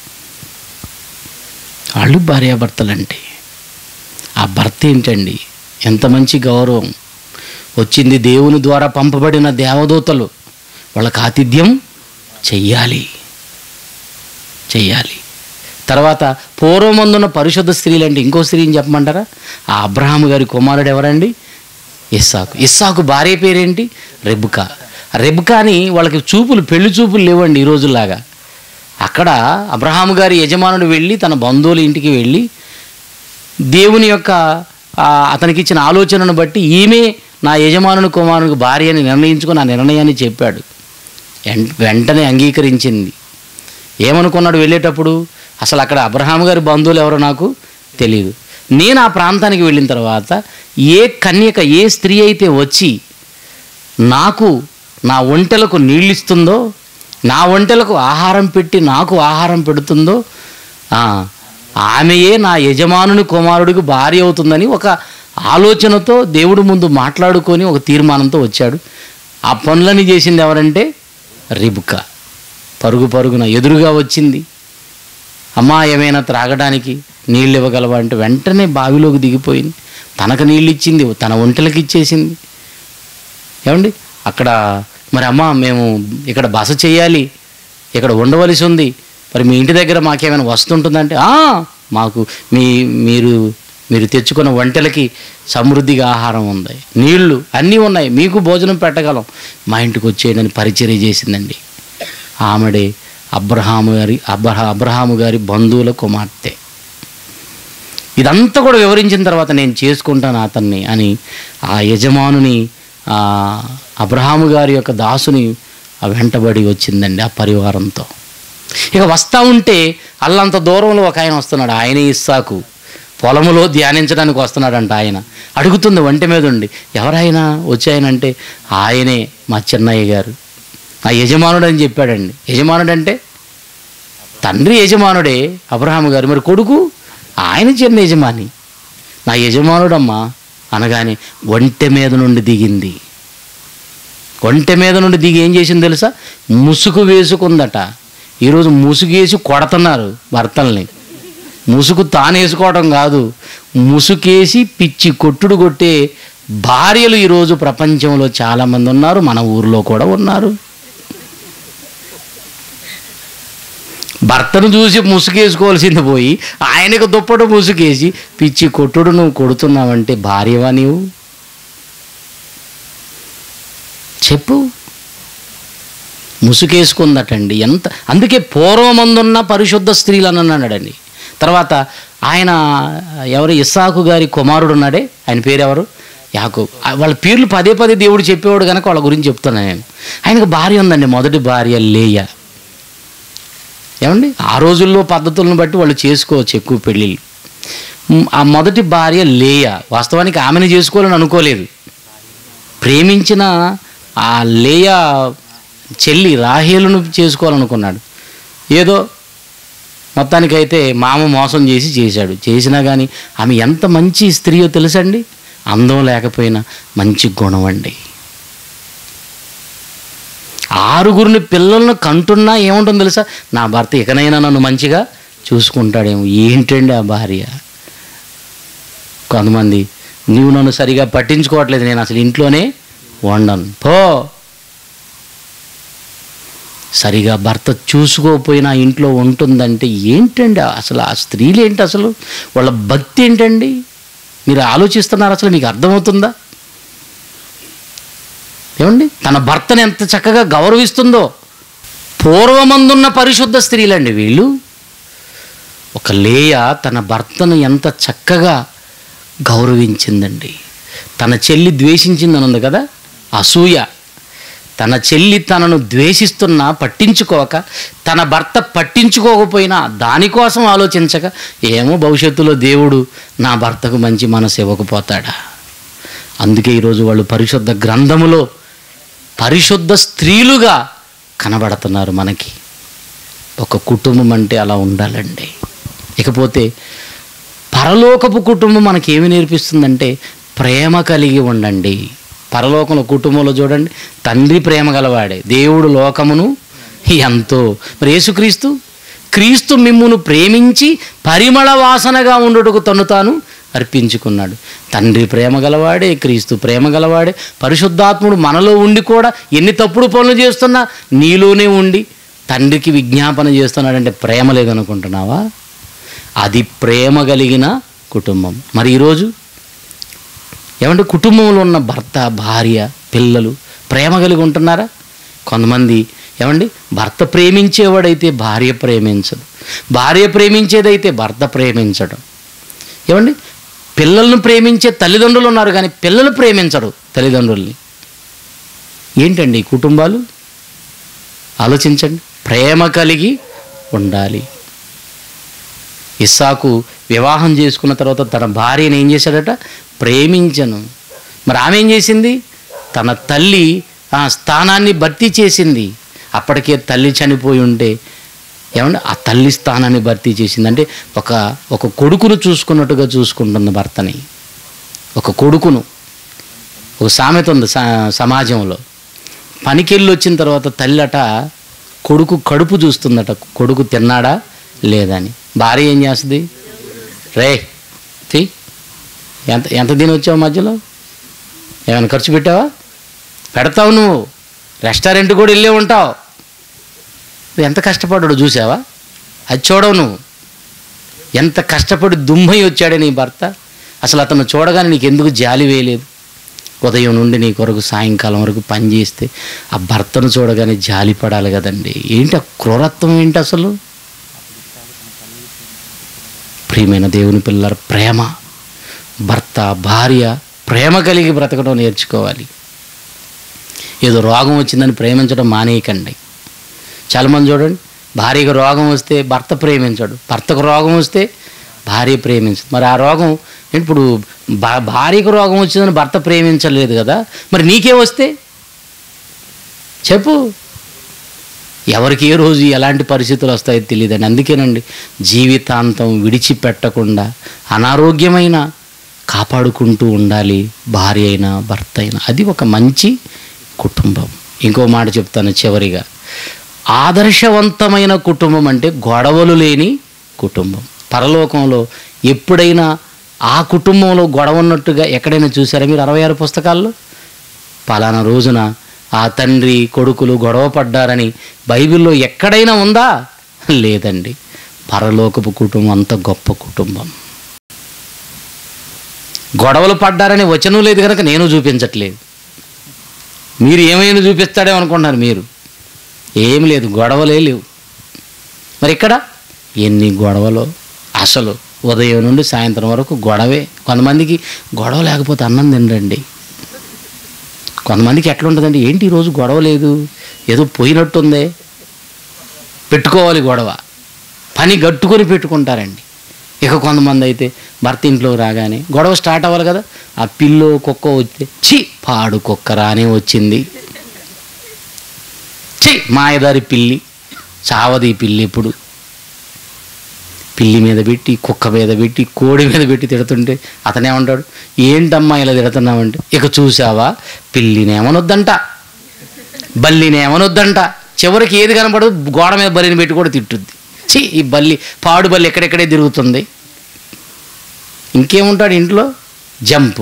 వాళ్ళు భార్యాభర్తలండి ఆ భర్త ఏంటండి ఎంత మంచి గౌరవం వచ్చింది దేవుని ద్వారా పంపబడిన దేవదూతలు వాళ్ళకి ఆతిథ్యం చెయ్యాలి చెయ్యాలి తర్వాత పూర్వమందున్న పరిశుద్ధ స్త్రీలు అంటే ఇంకో స్త్రీని చెప్పమంటారా ఆ అబ్రహాము గారి కుమారుడు ఎవరండి ఇస్సాకు ఇస్సాకు భార్య పేరేంటి రెబుకా రెబుకాని వాళ్ళకి చూపులు పెళ్లి చూపులు లేవండి ఈ రోజుల్లాగా అక్కడ అబ్రహాము గారి యజమానుడు వెళ్ళి తన బంధువుల ఇంటికి వెళ్ళి దేవుని యొక్క ఆ, అతనికి ఇచ్చిన ఆలోచనను బట్టి ఈమె నా యజమానుని కుమారునికి భార్య అని నిర్ణయించుకుని ఆ నిర్ణయాన్ని చెప్పాడు వెం- వెంటనే అంగీకరించింది ఏమనుకున్నాడు వెళ్ళేటప్పుడు అసలు అక్కడ అబ్రహాం గారి బంధువులు ఎవరో నాకు తెలియదు నేను ఆ ప్రాంతానికి వెళ్ళిన తర్వాత ఏ కన్యక ఏ స్త్రీ అయితే వచ్చి నాకు నా ఒంటెలకు నీళ్ళిస్తుందో నా ఒంటెలకు ఆహారం పెట్టి నాకు ఆహారం పెడుతుందో ఆ, ఆమెయే నా యజమానుని కుమారుడికి భార్య అవుతుందని ఒక ఆలోచనతో దేవుడు ముందు మాట్లాడుకొని ఒక తీర్మానంతో వచ్చాడు ఆ పనులని చేసింది ఎవరంటే రిబుకా పరుగు పరుగున ఎదురుగా వచ్చింది అమ్మా ఏమైనా త్రాగడానికి నీళ్ళు ఇవ్వగలవా అంటే వెంటనే బావిలోకి దిగిపోయింది తనకు నీళ్ళు ఇచ్చింది తన ఒంటెలకు ఇచ్చేసింది ఏమండి అక్కడ మరి అమ్మ మేము ఇక్కడ బస చేయాలి ఇక్కడ ఉండవలసి ఉంది మరి మీ ఇంటి దగ్గర మాకేమైనా వస్తుంటుందంటే "ఆ, మాకు మీ మీరు మీరు తెచ్చుకున్న వంటలకి సమృద్ధిగా ఆహారం ఉంది నీళ్లు అన్నీ ఉన్నాయి మీకు భోజనం పెట్టగలం మా ఇంటికి వచ్చేయడని పరిచర్య చేసిందండి ఆమెడే అబ్రహాము గారి అబ్రహ అబ్రహాము గారి బంధువుల కుమార్తె ఇదంతా కూడా వివరించిన తర్వాత నేను చేసుకుంటాను అతన్ని అని ఆ యజమానుని ఆ అబ్రహాము గారి యొక్క దాసుని ఆ వెంటబడి వచ్చిందండి ఆ పరివారంతో ఇక వస్తూ ఉంటే అల్లంత దూరంలో ఒక ఆయన వస్తున్నాడు ఆయనే ఇస్సాకు పొలములో ధ్యానించడానికి వస్తున్నాడంట ఆయన అడుగుతుంది వంటి మీద ఉండి ఎవరైనా వచ్చాయనంటే ఆయనే మా చిన్నయ్య గారు ఆ యజమానుడు అని చెప్పాడండి యజమానుడు అంటే తండ్రి యజమానుడే అబ్రహాం గారు మరి కొడుకు ఆయన చిన్న యజమాని నా యజమానుడమ్మా అనగానే ఒంటె మీద నుండి దిగింది ఒంటె మీద నుండి దిగి ఏం చేసింది తెలుసా ముసుగు వేసుకుందట ఈరోజు ముసుగు వేసి కొడుతున్నారు భర్తల్ని ముసుగు తాను వేసుకోవడం కాదు ముసుకేసి పిచ్చి కొట్టుడు కొట్టే భార్యలు ఈరోజు ప్రపంచంలో చాలామంది ఉన్నారు మన ఊర్లో కూడా ఉన్నారు భర్తను చూసి ముసుగేసుకోవాల్సింది పోయి ఆయనకు దుప్పటి ముసుగేసి పిచ్చి కొట్టుడు నువ్వు కొడుతున్నావంటే భార్యవా నీవు చెప్పు ముసుగేసుకుందటండి ఎంత అందుకే పూర్వమందున్న పరిశుద్ధ స్త్రీలు అని అన్నాడండి తర్వాత ఆయన ఎవరు ఇస్సాకు గారి కుమారుడు ఉన్నాడే ఆయన పేరు ఎవరు యాకు వాళ్ళ పేర్లు పదే పదే దేవుడు చెప్పేవాడు కనుక వాళ్ళ గురించి చెప్తున్నాను నేను ఆయనకు భార్య ఉందండి మొదటి భార్య లేయ ఏమండి ఆ రోజుల్లో పద్ధతులను బట్టి వాళ్ళు చేసుకోవచ్చు ఎక్కువ పెళ్ళిళ్ళు మ్, ఆ మొదటి భార్య లేయ వాస్తవానికి ఆమెను చేసుకోవాలని అనుకోలేదు ప్రేమించిన ఆ లేయ చెల్లి రాహేలును చేసుకోవాలనుకున్నాడు ఏదో మొత్తానికైతే మామ మోసం చేసి చేశాడు చేసినా కానీ ఆమె ఎంత మంచి స్త్రీయో తెలుసండి అందం లేకపోయినా మంచి గుణం అండి ఆరుగురిని పిల్లలను కంటున్నా ఏముంటుందో తెలుసా నా భర్త ఇకనైనా నన్ను మంచిగా చూసుకుంటాడేమో ఏంటండి ఆ భార్య కొంతమంది నీవు నన్ను సరిగా పట్టించుకోవట్లేదు నేను అసలు ఇంట్లోనే వండను పో సరిగా భర్త చూసుకోకపోయినా ఇంట్లో ఉంటుందంటే ఏంటండి అసలు ఆ స్త్రీలు ఏంటి అసలు వాళ్ళ భక్తి ఏంటండి మీరు ఆలోచిస్తున్నారు అసలు మీకు అర్థమవుతుందా ఏమండి తన భర్తను ఎంత చక్కగా గౌరవిస్తుందో పూర్వమందున్న పరిశుద్ధ స్త్రీలండి వీళ్ళు ఒక లేయ తన భర్తను ఎంత చక్కగా గౌరవించిందండి తన చెల్లి ద్వేషించిందని ఉంది కదా అసూయ తన చెల్లి తనను ద్వేషిస్తున్నా పట్టించుకోక తన భర్త పట్టించుకోకపోయినా దానికోసం ఆలోచించక ఏమో భవిష్యత్తులో దేవుడు నా భర్తకు మంచి మనసు ఇవ్వకపోతాడా అందుకే ఈరోజు వాళ్ళు పరిశుద్ధ గ్రంథములో పరిశుద్ధ స్త్రీలుగా కనబడుతున్నారు మనకి ఒక కుటుంబం అంటే అలా ఉండాలండి ఇకపోతే పరలోకపు కుటుంబం మనకి ఏమి నేర్పిస్తుందంటే ప్రేమ కలిగి ఉండండి పరలోకంలో కుటుంబంలో చూడండి తండ్రి ప్రేమ గలవాడే దేవుడు లోకమును ఎంతో మరి యేసుక్రీస్తు క్రీస్తు మిమ్మును ప్రేమించి పరిమళ వాసనగా ఉండుటకు తను తాను అర్పించుకున్నాడు తండ్రి ప్రేమ గలవాడే క్రీస్తు ప్రేమ గలవాడే పరిశుద్ధాత్ముడు మనలో ఉండి కూడా ఎన్ని తప్పుడు పనులు చేస్తున్నా నీలోనే ఉండి తండ్రికి విజ్ఞాపన చేస్తున్నాడంటే ప్రేమ లేదనుకుంటున్నావా అది ప్రేమ కలిగిన కుటుంబం మరి ఈరోజు ఏమంటే కుటుంబంలో ఉన్న భర్త భార్య పిల్లలు ప్రేమ కలిగి ఉంటున్నారా కొంతమంది ఏమండి భర్త ప్రేమించేవాడైతే భార్య ప్రేమించదు భార్య ప్రేమించేదైతే భర్త ప్రేమించడం ఏమండి పిల్లలను ప్రేమించే తల్లిదండ్రులు ఉన్నారు కానీ పిల్లలు ప్రేమించరు తల్లిదండ్రుల్ని ఏంటండి ఈ కుటుంబాలు ఆలోచించండి ప్రేమ కలిగి ఉండాలి ఇస్సాకు వివాహం చేసుకున్న తర్వాత తన భార్యను ఏం చేశాడట ప్రేమించను మరి ఆమె ఏం చేసింది తన తల్లి ఆ స్థానాన్ని భర్తీ చేసింది అప్పటికే తల్లి చనిపోయి ఉంటే ఏమంటే ఆ తల్లి స్థానాన్ని భర్తీ చేసింది అంటే ఒక ఒక కొడుకును చూసుకున్నట్టుగా చూసుకుంటుంది భర్తని ఒక కొడుకును ఒక సామెత ఉంది స- సమాజంలో పనికెళ్ళి వచ్చిన తర్వాత తల్లట కొడుకు కడుపు చూస్తుందట కొడుకు తిన్నాడా లేదని భార్య ఏం చేస్తుంది రే తీ ఎంత ఎంత తిని వచ్చావు మధ్యలో ఏమైనా ఖర్చు పెట్టావా పెడతావు నువ్వు రెస్టారెంట్ కూడా వెళ్ళే ఉంటావు నువ్వు ఎంత కష్టపడ్డాడు చూసావా అది చూడవు నువ్వు ఎంత కష్టపడి దుమ్మై వచ్చాడే నీ భర్త అసలు అతను చూడగానే నీకు ఎందుకు జాలి వేయలేదు ఉదయం నుండి నీ కొరకు సాయంకాలం వరకు పని చేస్తే ఆ భర్తను చూడగానే జాలి పడాలి కదండి ఏంటి ఆ క్రూరత్వం ఏంటి అసలు ప్రియమైన దేవుని పిల్లల ప్రేమ భర్త భార్య ప్రేమ కలిగి బ్రతకడం నేర్చుకోవాలి ఏదో రోగం వచ్చిందని ప్రేమించడం మానేయకండి చాలామంది చూడండి భార్యకు రోగం వస్తే భర్త ప్రేమించడు భర్తకు రోగం వస్తే భార్య ప్రేమించదు మరి ఆ రోగం ఏంటి ఇప్పుడు భా భార్యకు రోగం వచ్చిందని భర్త ప్రేమించలేదు కదా మరి నీకే వస్తే చెప్పు ఎవరికి ఏ రోజు ఎలాంటి పరిస్థితులు వస్తాయో తెలియదండి అందుకేనండి జీవితాంతం విడిచిపెట్టకుండా అనారోగ్యమైన కాపాడుకుంటూ ఉండాలి భార్య అయినా భర్త అయినా అది ఒక మంచి కుటుంబం ఇంకో మాట చెప్తాను చివరిగా ఆదర్శవంతమైన కుటుంబం అంటే గొడవలు లేని కుటుంబం పరలోకంలో ఎప్పుడైనా ఆ కుటుంబంలో గొడవ ఉన్నట్టుగా ఎక్కడైనా చూసారా మీరు అరవై ఆరు పుస్తకాల్లో పలానా రోజున ఆ తండ్రి కొడుకులు గొడవ పడ్డారని బైబిల్లో ఎక్కడైనా ఉందా లేదండి పరలోకపు కుటుంబం అంత గొప్ప కుటుంబం గొడవలు పడ్డారని వచనం లేదు కనుక నేను చూపించట్లేదు మీరు ఏమైనా చూపిస్తాడేమో అనుకుంటున్నారు మీరు ఏం లేదు గొడవలే లేవు మరి ఇక్కడ ఎన్ని గొడవలు అసలు ఉదయం నుండి సాయంత్రం వరకు గొడవే కొంతమందికి గొడవ లేకపోతే అన్నం తినరండి కొంతమందికి ఎట్లా ఉంటుందండి ఏంటి ఈరోజు గొడవ లేదు ఏదో పోయినట్టుందే పెట్టుకోవాలి గొడవ పని గట్టుకొని పెట్టుకుంటారండి ఇక కొంతమంది అయితే భర్త ఇంట్లో రాగానే గొడవ స్టార్ట్ అవ్వాలి కదా ఆ పిల్లో కుక్క వస్తే చి పాడు కుక్క రానే వచ్చింది చి మాయదారి పిల్లి చావది ఈ పిల్లి ఇప్పుడు పిల్లి మీద పెట్టి కుక్క మీద పెట్టి కోడి మీద పెట్టి తిడుతుంటే అతనేమంటాడు ఏంటమ్మా ఇలా తిడుతున్నావంటే ఇక చూసావా పిల్లినేమనొద్దంట బల్లినేమనొద్దంట చివరికి ఏది కనపడదు గోడ మీద బల్లిని పెట్టి కూడా తిట్టుద్ది ఛీ ఈ బల్లి పాడు బల్లి ఎక్కడెక్కడే తిరుగుతుంది ఇంకేముంటాడు ఇంట్లో జంపు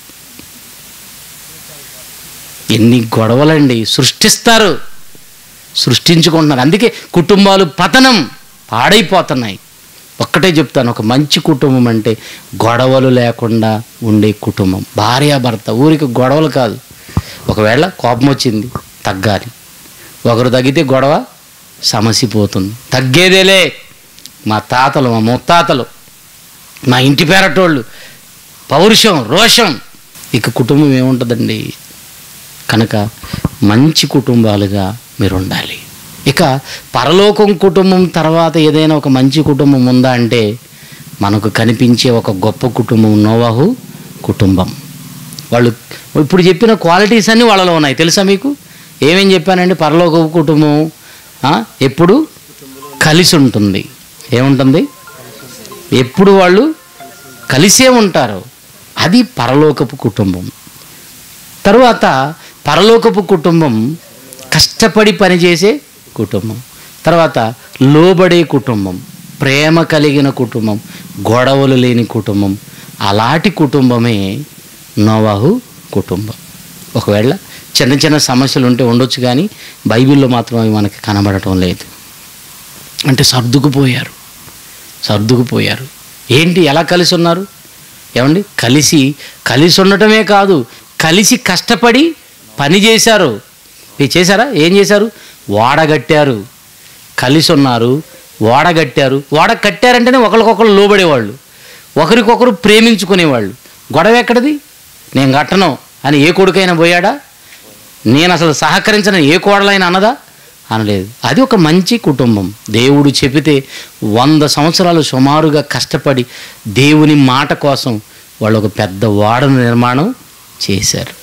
ఎన్ని గొడవలండి సృష్టిస్తారు సృష్టించుకుంటున్నారు అందుకే కుటుంబాలు పతనం పాడైపోతున్నాయి ఒక్కటే చెప్తాను ఒక మంచి కుటుంబం అంటే గొడవలు లేకుండా ఉండే కుటుంబం భార్యాభర్త ఊరికి గొడవలు కాదు ఒకవేళ కోపం వచ్చింది తగ్గాలి ఒకరు తగ్గితే గొడవ సమసిపోతుంది తగ్గేదేలే మా తాతలు మా ముత్తాతలు మా ఇంటి పేరటోళ్ళు పౌరుషం రోషం ఇక కుటుంబం ఏముంటుందండి కనుక మంచి కుటుంబాలుగా మీరు ఉండాలి ఇక పరలోకం కుటుంబం తర్వాత ఏదైనా ఒక మంచి కుటుంబం ఉందా అంటే మనకు కనిపించే ఒక గొప్ప కుటుంబం నోవాహు కుటుంబం వాళ్ళు ఇప్పుడు చెప్పిన క్వాలిటీస్ అన్నీ వాళ్ళలో ఉన్నాయి తెలుసా మీకు ఏమేం చెప్పానండి పరలోక కుటుంబం ఆ, ఎప్పుడు కలిసి ఉంటుంది ఏముంటుంది ఎప్పుడు వాళ్ళు కలిసే ఉంటారు అది పరలోకపు కుటుంబం తరువాత పరలోకపు కుటుంబం కష్టపడి పనిచేసే కుటుంబం తర్వాత లోబడే కుటుంబం ప్రేమ కలిగిన కుటుంబం గొడవలు లేని కుటుంబం అలాంటి కుటుంబమే నోవాహు కుటుంబం ఒకవేళ చిన్న చిన్న సమస్యలు ఉంటే ఉండొచ్చు కానీ బైబిల్లో మాత్రం అవి మనకి కనబడటం లేదు అంటే సర్దుకుపోయారు సర్దుకుపోయారు ఏంటి ఎలా కలిసి ఉన్నారు ఏమండి కలిసి కలిసి ఉండటమే కాదు కలిసి కష్టపడి పని చేశారు మీరు చేశారా ఏం చేశారు వాడగట్టారు కలిసి ఉన్నారు వాడగట్టారు వాడ కట్టారంటేనే ఒకరికొకరు లోబడేవాళ్ళు ఒకరికొకరు ప్రేమించుకునేవాళ్ళు గొడవ ఎక్కడిది నేను కట్టను అని ఏ కొడుకైనా పోయాడా నేను అసలు సహకరించిన ఏ కోడలైనా అన్నదా అనలేదు అది ఒక మంచి కుటుంబం దేవుడు చెబితే వంద సంవత్సరాలు సుమారుగా కష్టపడి దేవుని మాట కోసం వాళ్ళు ఒక పెద్ద వాడను నిర్మాణం చేశారు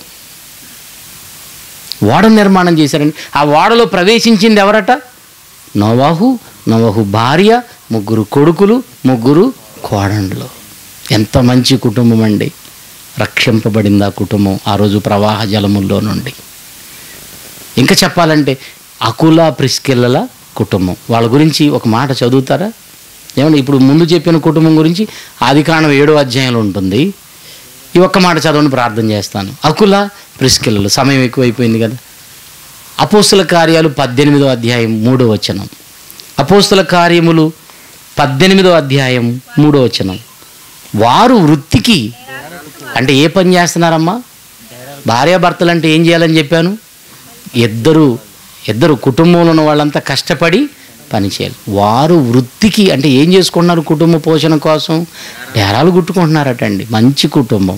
ఓడ నిర్మాణం చేశారండి ఆ ఓడలో ప్రవేశించింది ఎవరట నోవాహు నోవాహు భార్య ముగ్గురు కొడుకులు ముగ్గురు కోడండ్లు ఎంత మంచి కుటుంబం అండి రక్షింపబడింది ఆ కుటుంబం ఆ రోజు ప్రవాహ జలముల్లో నుండి ఇంకా చెప్పాలంటే అకుల ప్రిస్కిల్లల కుటుంబం వాళ్ళ గురించి ఒక మాట చదువుతారా ఏమండి ఇప్పుడు ముందు చెప్పిన కుటుంబం గురించి ఆది కాండం ఏడో అధ్యాయంలో ఉంటుంది ఈ ఒక్క మాట చదవని ప్రార్థన చేస్తాను అకుల ప్రిస్కిల్లలు సమయం ఎక్కువైపోయింది కదా అపోస్తుల కార్యాలు పద్దెనిమిదో అధ్యాయం మూడో వచనం అపోస్తుల కార్యములు పద్దెనిమిదో అధ్యాయం మూడో వచనం వారు వృత్తికి అంటే ఏ పని చేస్తున్నారమ్మా భార్యాభర్తలు అంటే ఏం చేయాలని చెప్పాను ఇద్దరు ఇద్దరు కుటుంబంలో ఉన్న వాళ్ళంతా కష్టపడి పని చేయాలి వారు వృత్తికి అంటే ఏం చేసుకుంటున్నారు కుటుంబ పోషణ కోసం డేరాలు కుట్టుకుంటున్నారట అండి మంచి కుటుంబం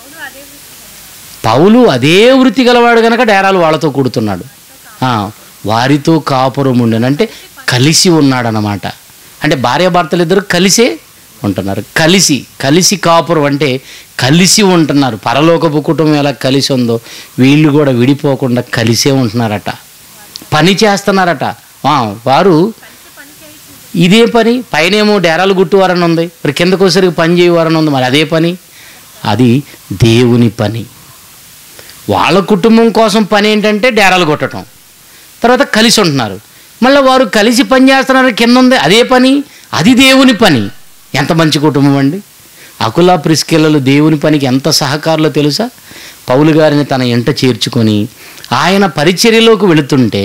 పౌలు అదే వృత్తి గలవాడు కనుక డేరాలు వాళ్ళతో కుడుతున్నాడు ఆ, వారితో కాపురం ఉండను అంటే కలిసి ఉన్నాడనమాట అంటే భార్యాభర్తలు ఇద్దరు కలిసే ఉంటున్నారు కలిసి కలిసి కాపురం అంటే కలిసి ఉంటున్నారు పరలోకపు కుటుంబం ఎలా కలిసి ఉందో వీళ్ళు కూడా విడిపోకుండా కలిసే ఉంటున్నారట పని చేస్తున్నారట ఆ, వారు ఇదే పని పైనేమో డేరాలు గుట్టువారని ఉంది మరి కిందకు వచ్చేసరికి పని చేయవారని ఉంది మరి అదే పని అది దేవుని పని వాళ్ళ కుటుంబం కోసం పని ఏంటంటే డేరాలు కొట్టడం తర్వాత కలిసి ఉంటున్నారు మళ్ళీ వారు కలిసి పని చేస్తున్నారు కింద ఉంది అదే పని అది దేవుని పని ఎంత మంచి కుటుంబం అండి అకులా ప్రిస్కెళ్ళలు దేవుని పనికి ఎంత సహకారులో తెలుసా పౌలు గారిని తన ఎంట చేర్చుకొని ఆయన పరిచర్యలోకి వెళుతుంటే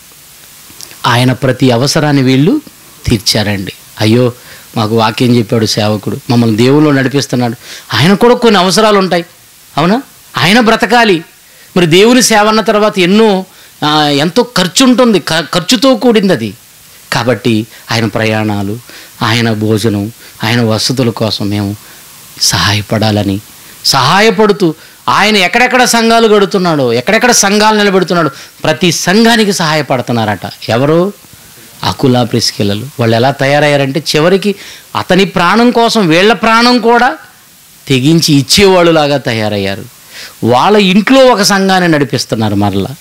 ఆయన ప్రతి అవసరాన్ని వీళ్ళు తీర్చారండి అయ్యో మాకు వాక్యం చెప్పాడు సేవకుడు మమ్మల్ని దేవుళ్ళు నడిపిస్తున్నాడు ఆయన కూడా కొన్ని అవసరాలు ఉంటాయి అవునా ఆయన బ్రతకాలి మరి దేవుని సేవ అన్న తర్వాత ఎన్నో ఆ, ఎంతో ఖర్చు ఉంటుంది ఖ- ఖర్చుతో కూడింది అది కాబట్టి ఆయన ప్రయాణాలు ఆయన భోజనం ఆయన వసతుల కోసం మేము సహాయపడాలని సహాయపడుతూ ఆయన ఎక్కడెక్కడ సంఘాలు గడుతున్నాడో ఎక్కడెక్కడ సంఘాలు నిలబెడుతున్నాడో ప్రతి సంఘానికి సహాయపడుతున్నారట ఎవరు అకులా ప్రిస్కిల్లలు వాళ్ళు ఎలా తయారయ్యారంటే చివరికి అతని ప్రాణం కోసం వీళ్ళ ప్రాణం కూడా తెగించి ఇచ్చేవాళ్ళులాగా తయారయ్యారు వాళ్ళ ఇంట్లో ఒక సంఘాన్ని నడిపిస్తున్నారు మరలా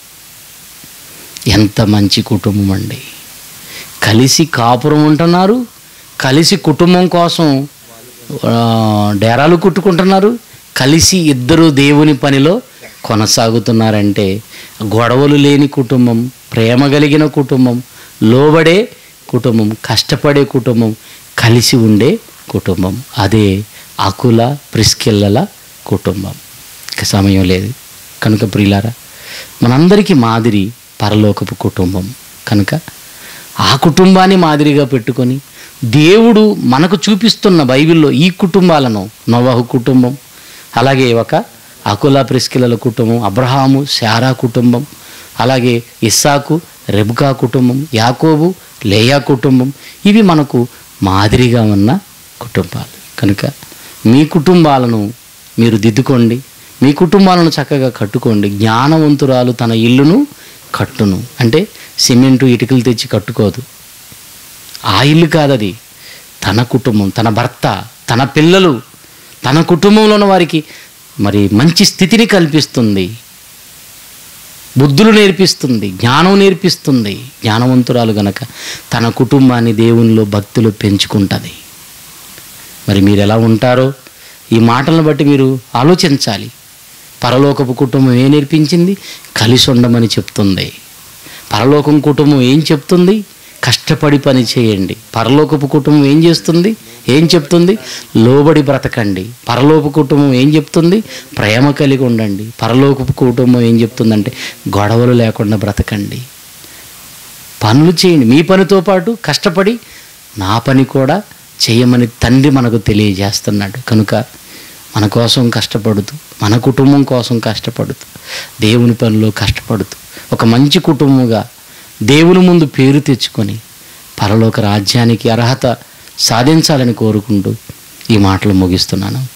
ఎంత మంచి కుటుంబం అండి కలిసి కాపురం ఉంటున్నారు కలిసి కుటుంబం కోసం ఆ, డేరాలు కుట్టుకుంటున్నారు కలిసి ఇద్దరు దేవుని పనిలో కొనసాగుతున్నారంటే గొడవలు లేని కుటుంబం ప్రేమ కలిగిన కుటుంబం లోబడే కుటుంబం కష్టపడే కుటుంబం కలిసి ఉండే కుటుంబం అదే అకుల ప్రిస్కిల్లల కుటుంబం ఇక సమయం లేదు కనుక ప్రియులారా మనందరికీ మాదిరి పరలోకపు కుటుంబం కనుక ఆ కుటుంబాన్ని మాదిరిగా పెట్టుకొని దేవుడు మనకు చూపిస్తున్న బైబిల్లో ఈ కుటుంబాలను నోవాహు కుటుంబం అలాగే ఒక అకుల ప్రిస్కిలల కుటుంబం అబ్రహాము శారా కుటుంబం అలాగే ఇస్సాకు రెబ్కా కుటుంబం యాకోబు లేయా కుటుంబం ఇవి మనకు మాదిరిగా ఉన్న కుటుంబాలు కనుక మీ కుటుంబాలను మీరు దిద్దుకోండి మీ కుటుంబాలను చక్కగా కట్టుకోండి జ్ఞానవంతురాలు తన ఇల్లును కట్టును అంటే సిమెంటు ఇటుకలు తెచ్చి కట్టుకోదు ఆ ఇల్లు కాదది తన కుటుంబం తన భర్త తన పిల్లలు తన కుటుంబంలో ఉన్న వారికి మరి మంచి స్థితిని కల్పిస్తుంది బుద్ధులు నేర్పిస్తుంది జ్ఞానం నేర్పిస్తుంది జ్ఞానవంతురాలు గనక తన కుటుంబాన్ని దేవునిలో భక్తులు పెంచుకుంటుంది మరి మీరు ఎలా ఉంటారో ఈ మాటలను బట్టి మీరు ఆలోచించాలి పరలోకపు కుటుంబం ఏం నేర్పించింది కలిసి ఉండమని చెప్తుంది పరలోకం కుటుంబం ఏం చెప్తుంది కష్టపడి పని చేయండి పరలోకపు కుటుంబం ఏం చేస్తుంది ఏం చెప్తుంది లోబడి బ్రతకండి పరలోపు కుటుంబం ఏం చెప్తుంది ప్రేమ కలిగి ఉండండి పరలోకపు కుటుంబం ఏం చెప్తుందంటే గొడవలు లేకుండా బ్రతకండి పనులు చేయండి మీ పనితో పాటు కష్టపడి నా పని కూడా చేయమని తండ్రి మనకు తెలియజేస్తున్నాడు కనుక మన కోసం కష్టపడుతూ మన కుటుంబం కోసం కష్టపడుతూ దేవుని పనిలో కష్టపడుతూ ఒక మంచి కుటుంబంగా దేవుని ముందు పేరు తెచ్చుకొని పరలోక రాజ్యానికి అర్హత సాధించాలని కోరుకుంటూ ఈ మాటలు ముగిస్తున్నాను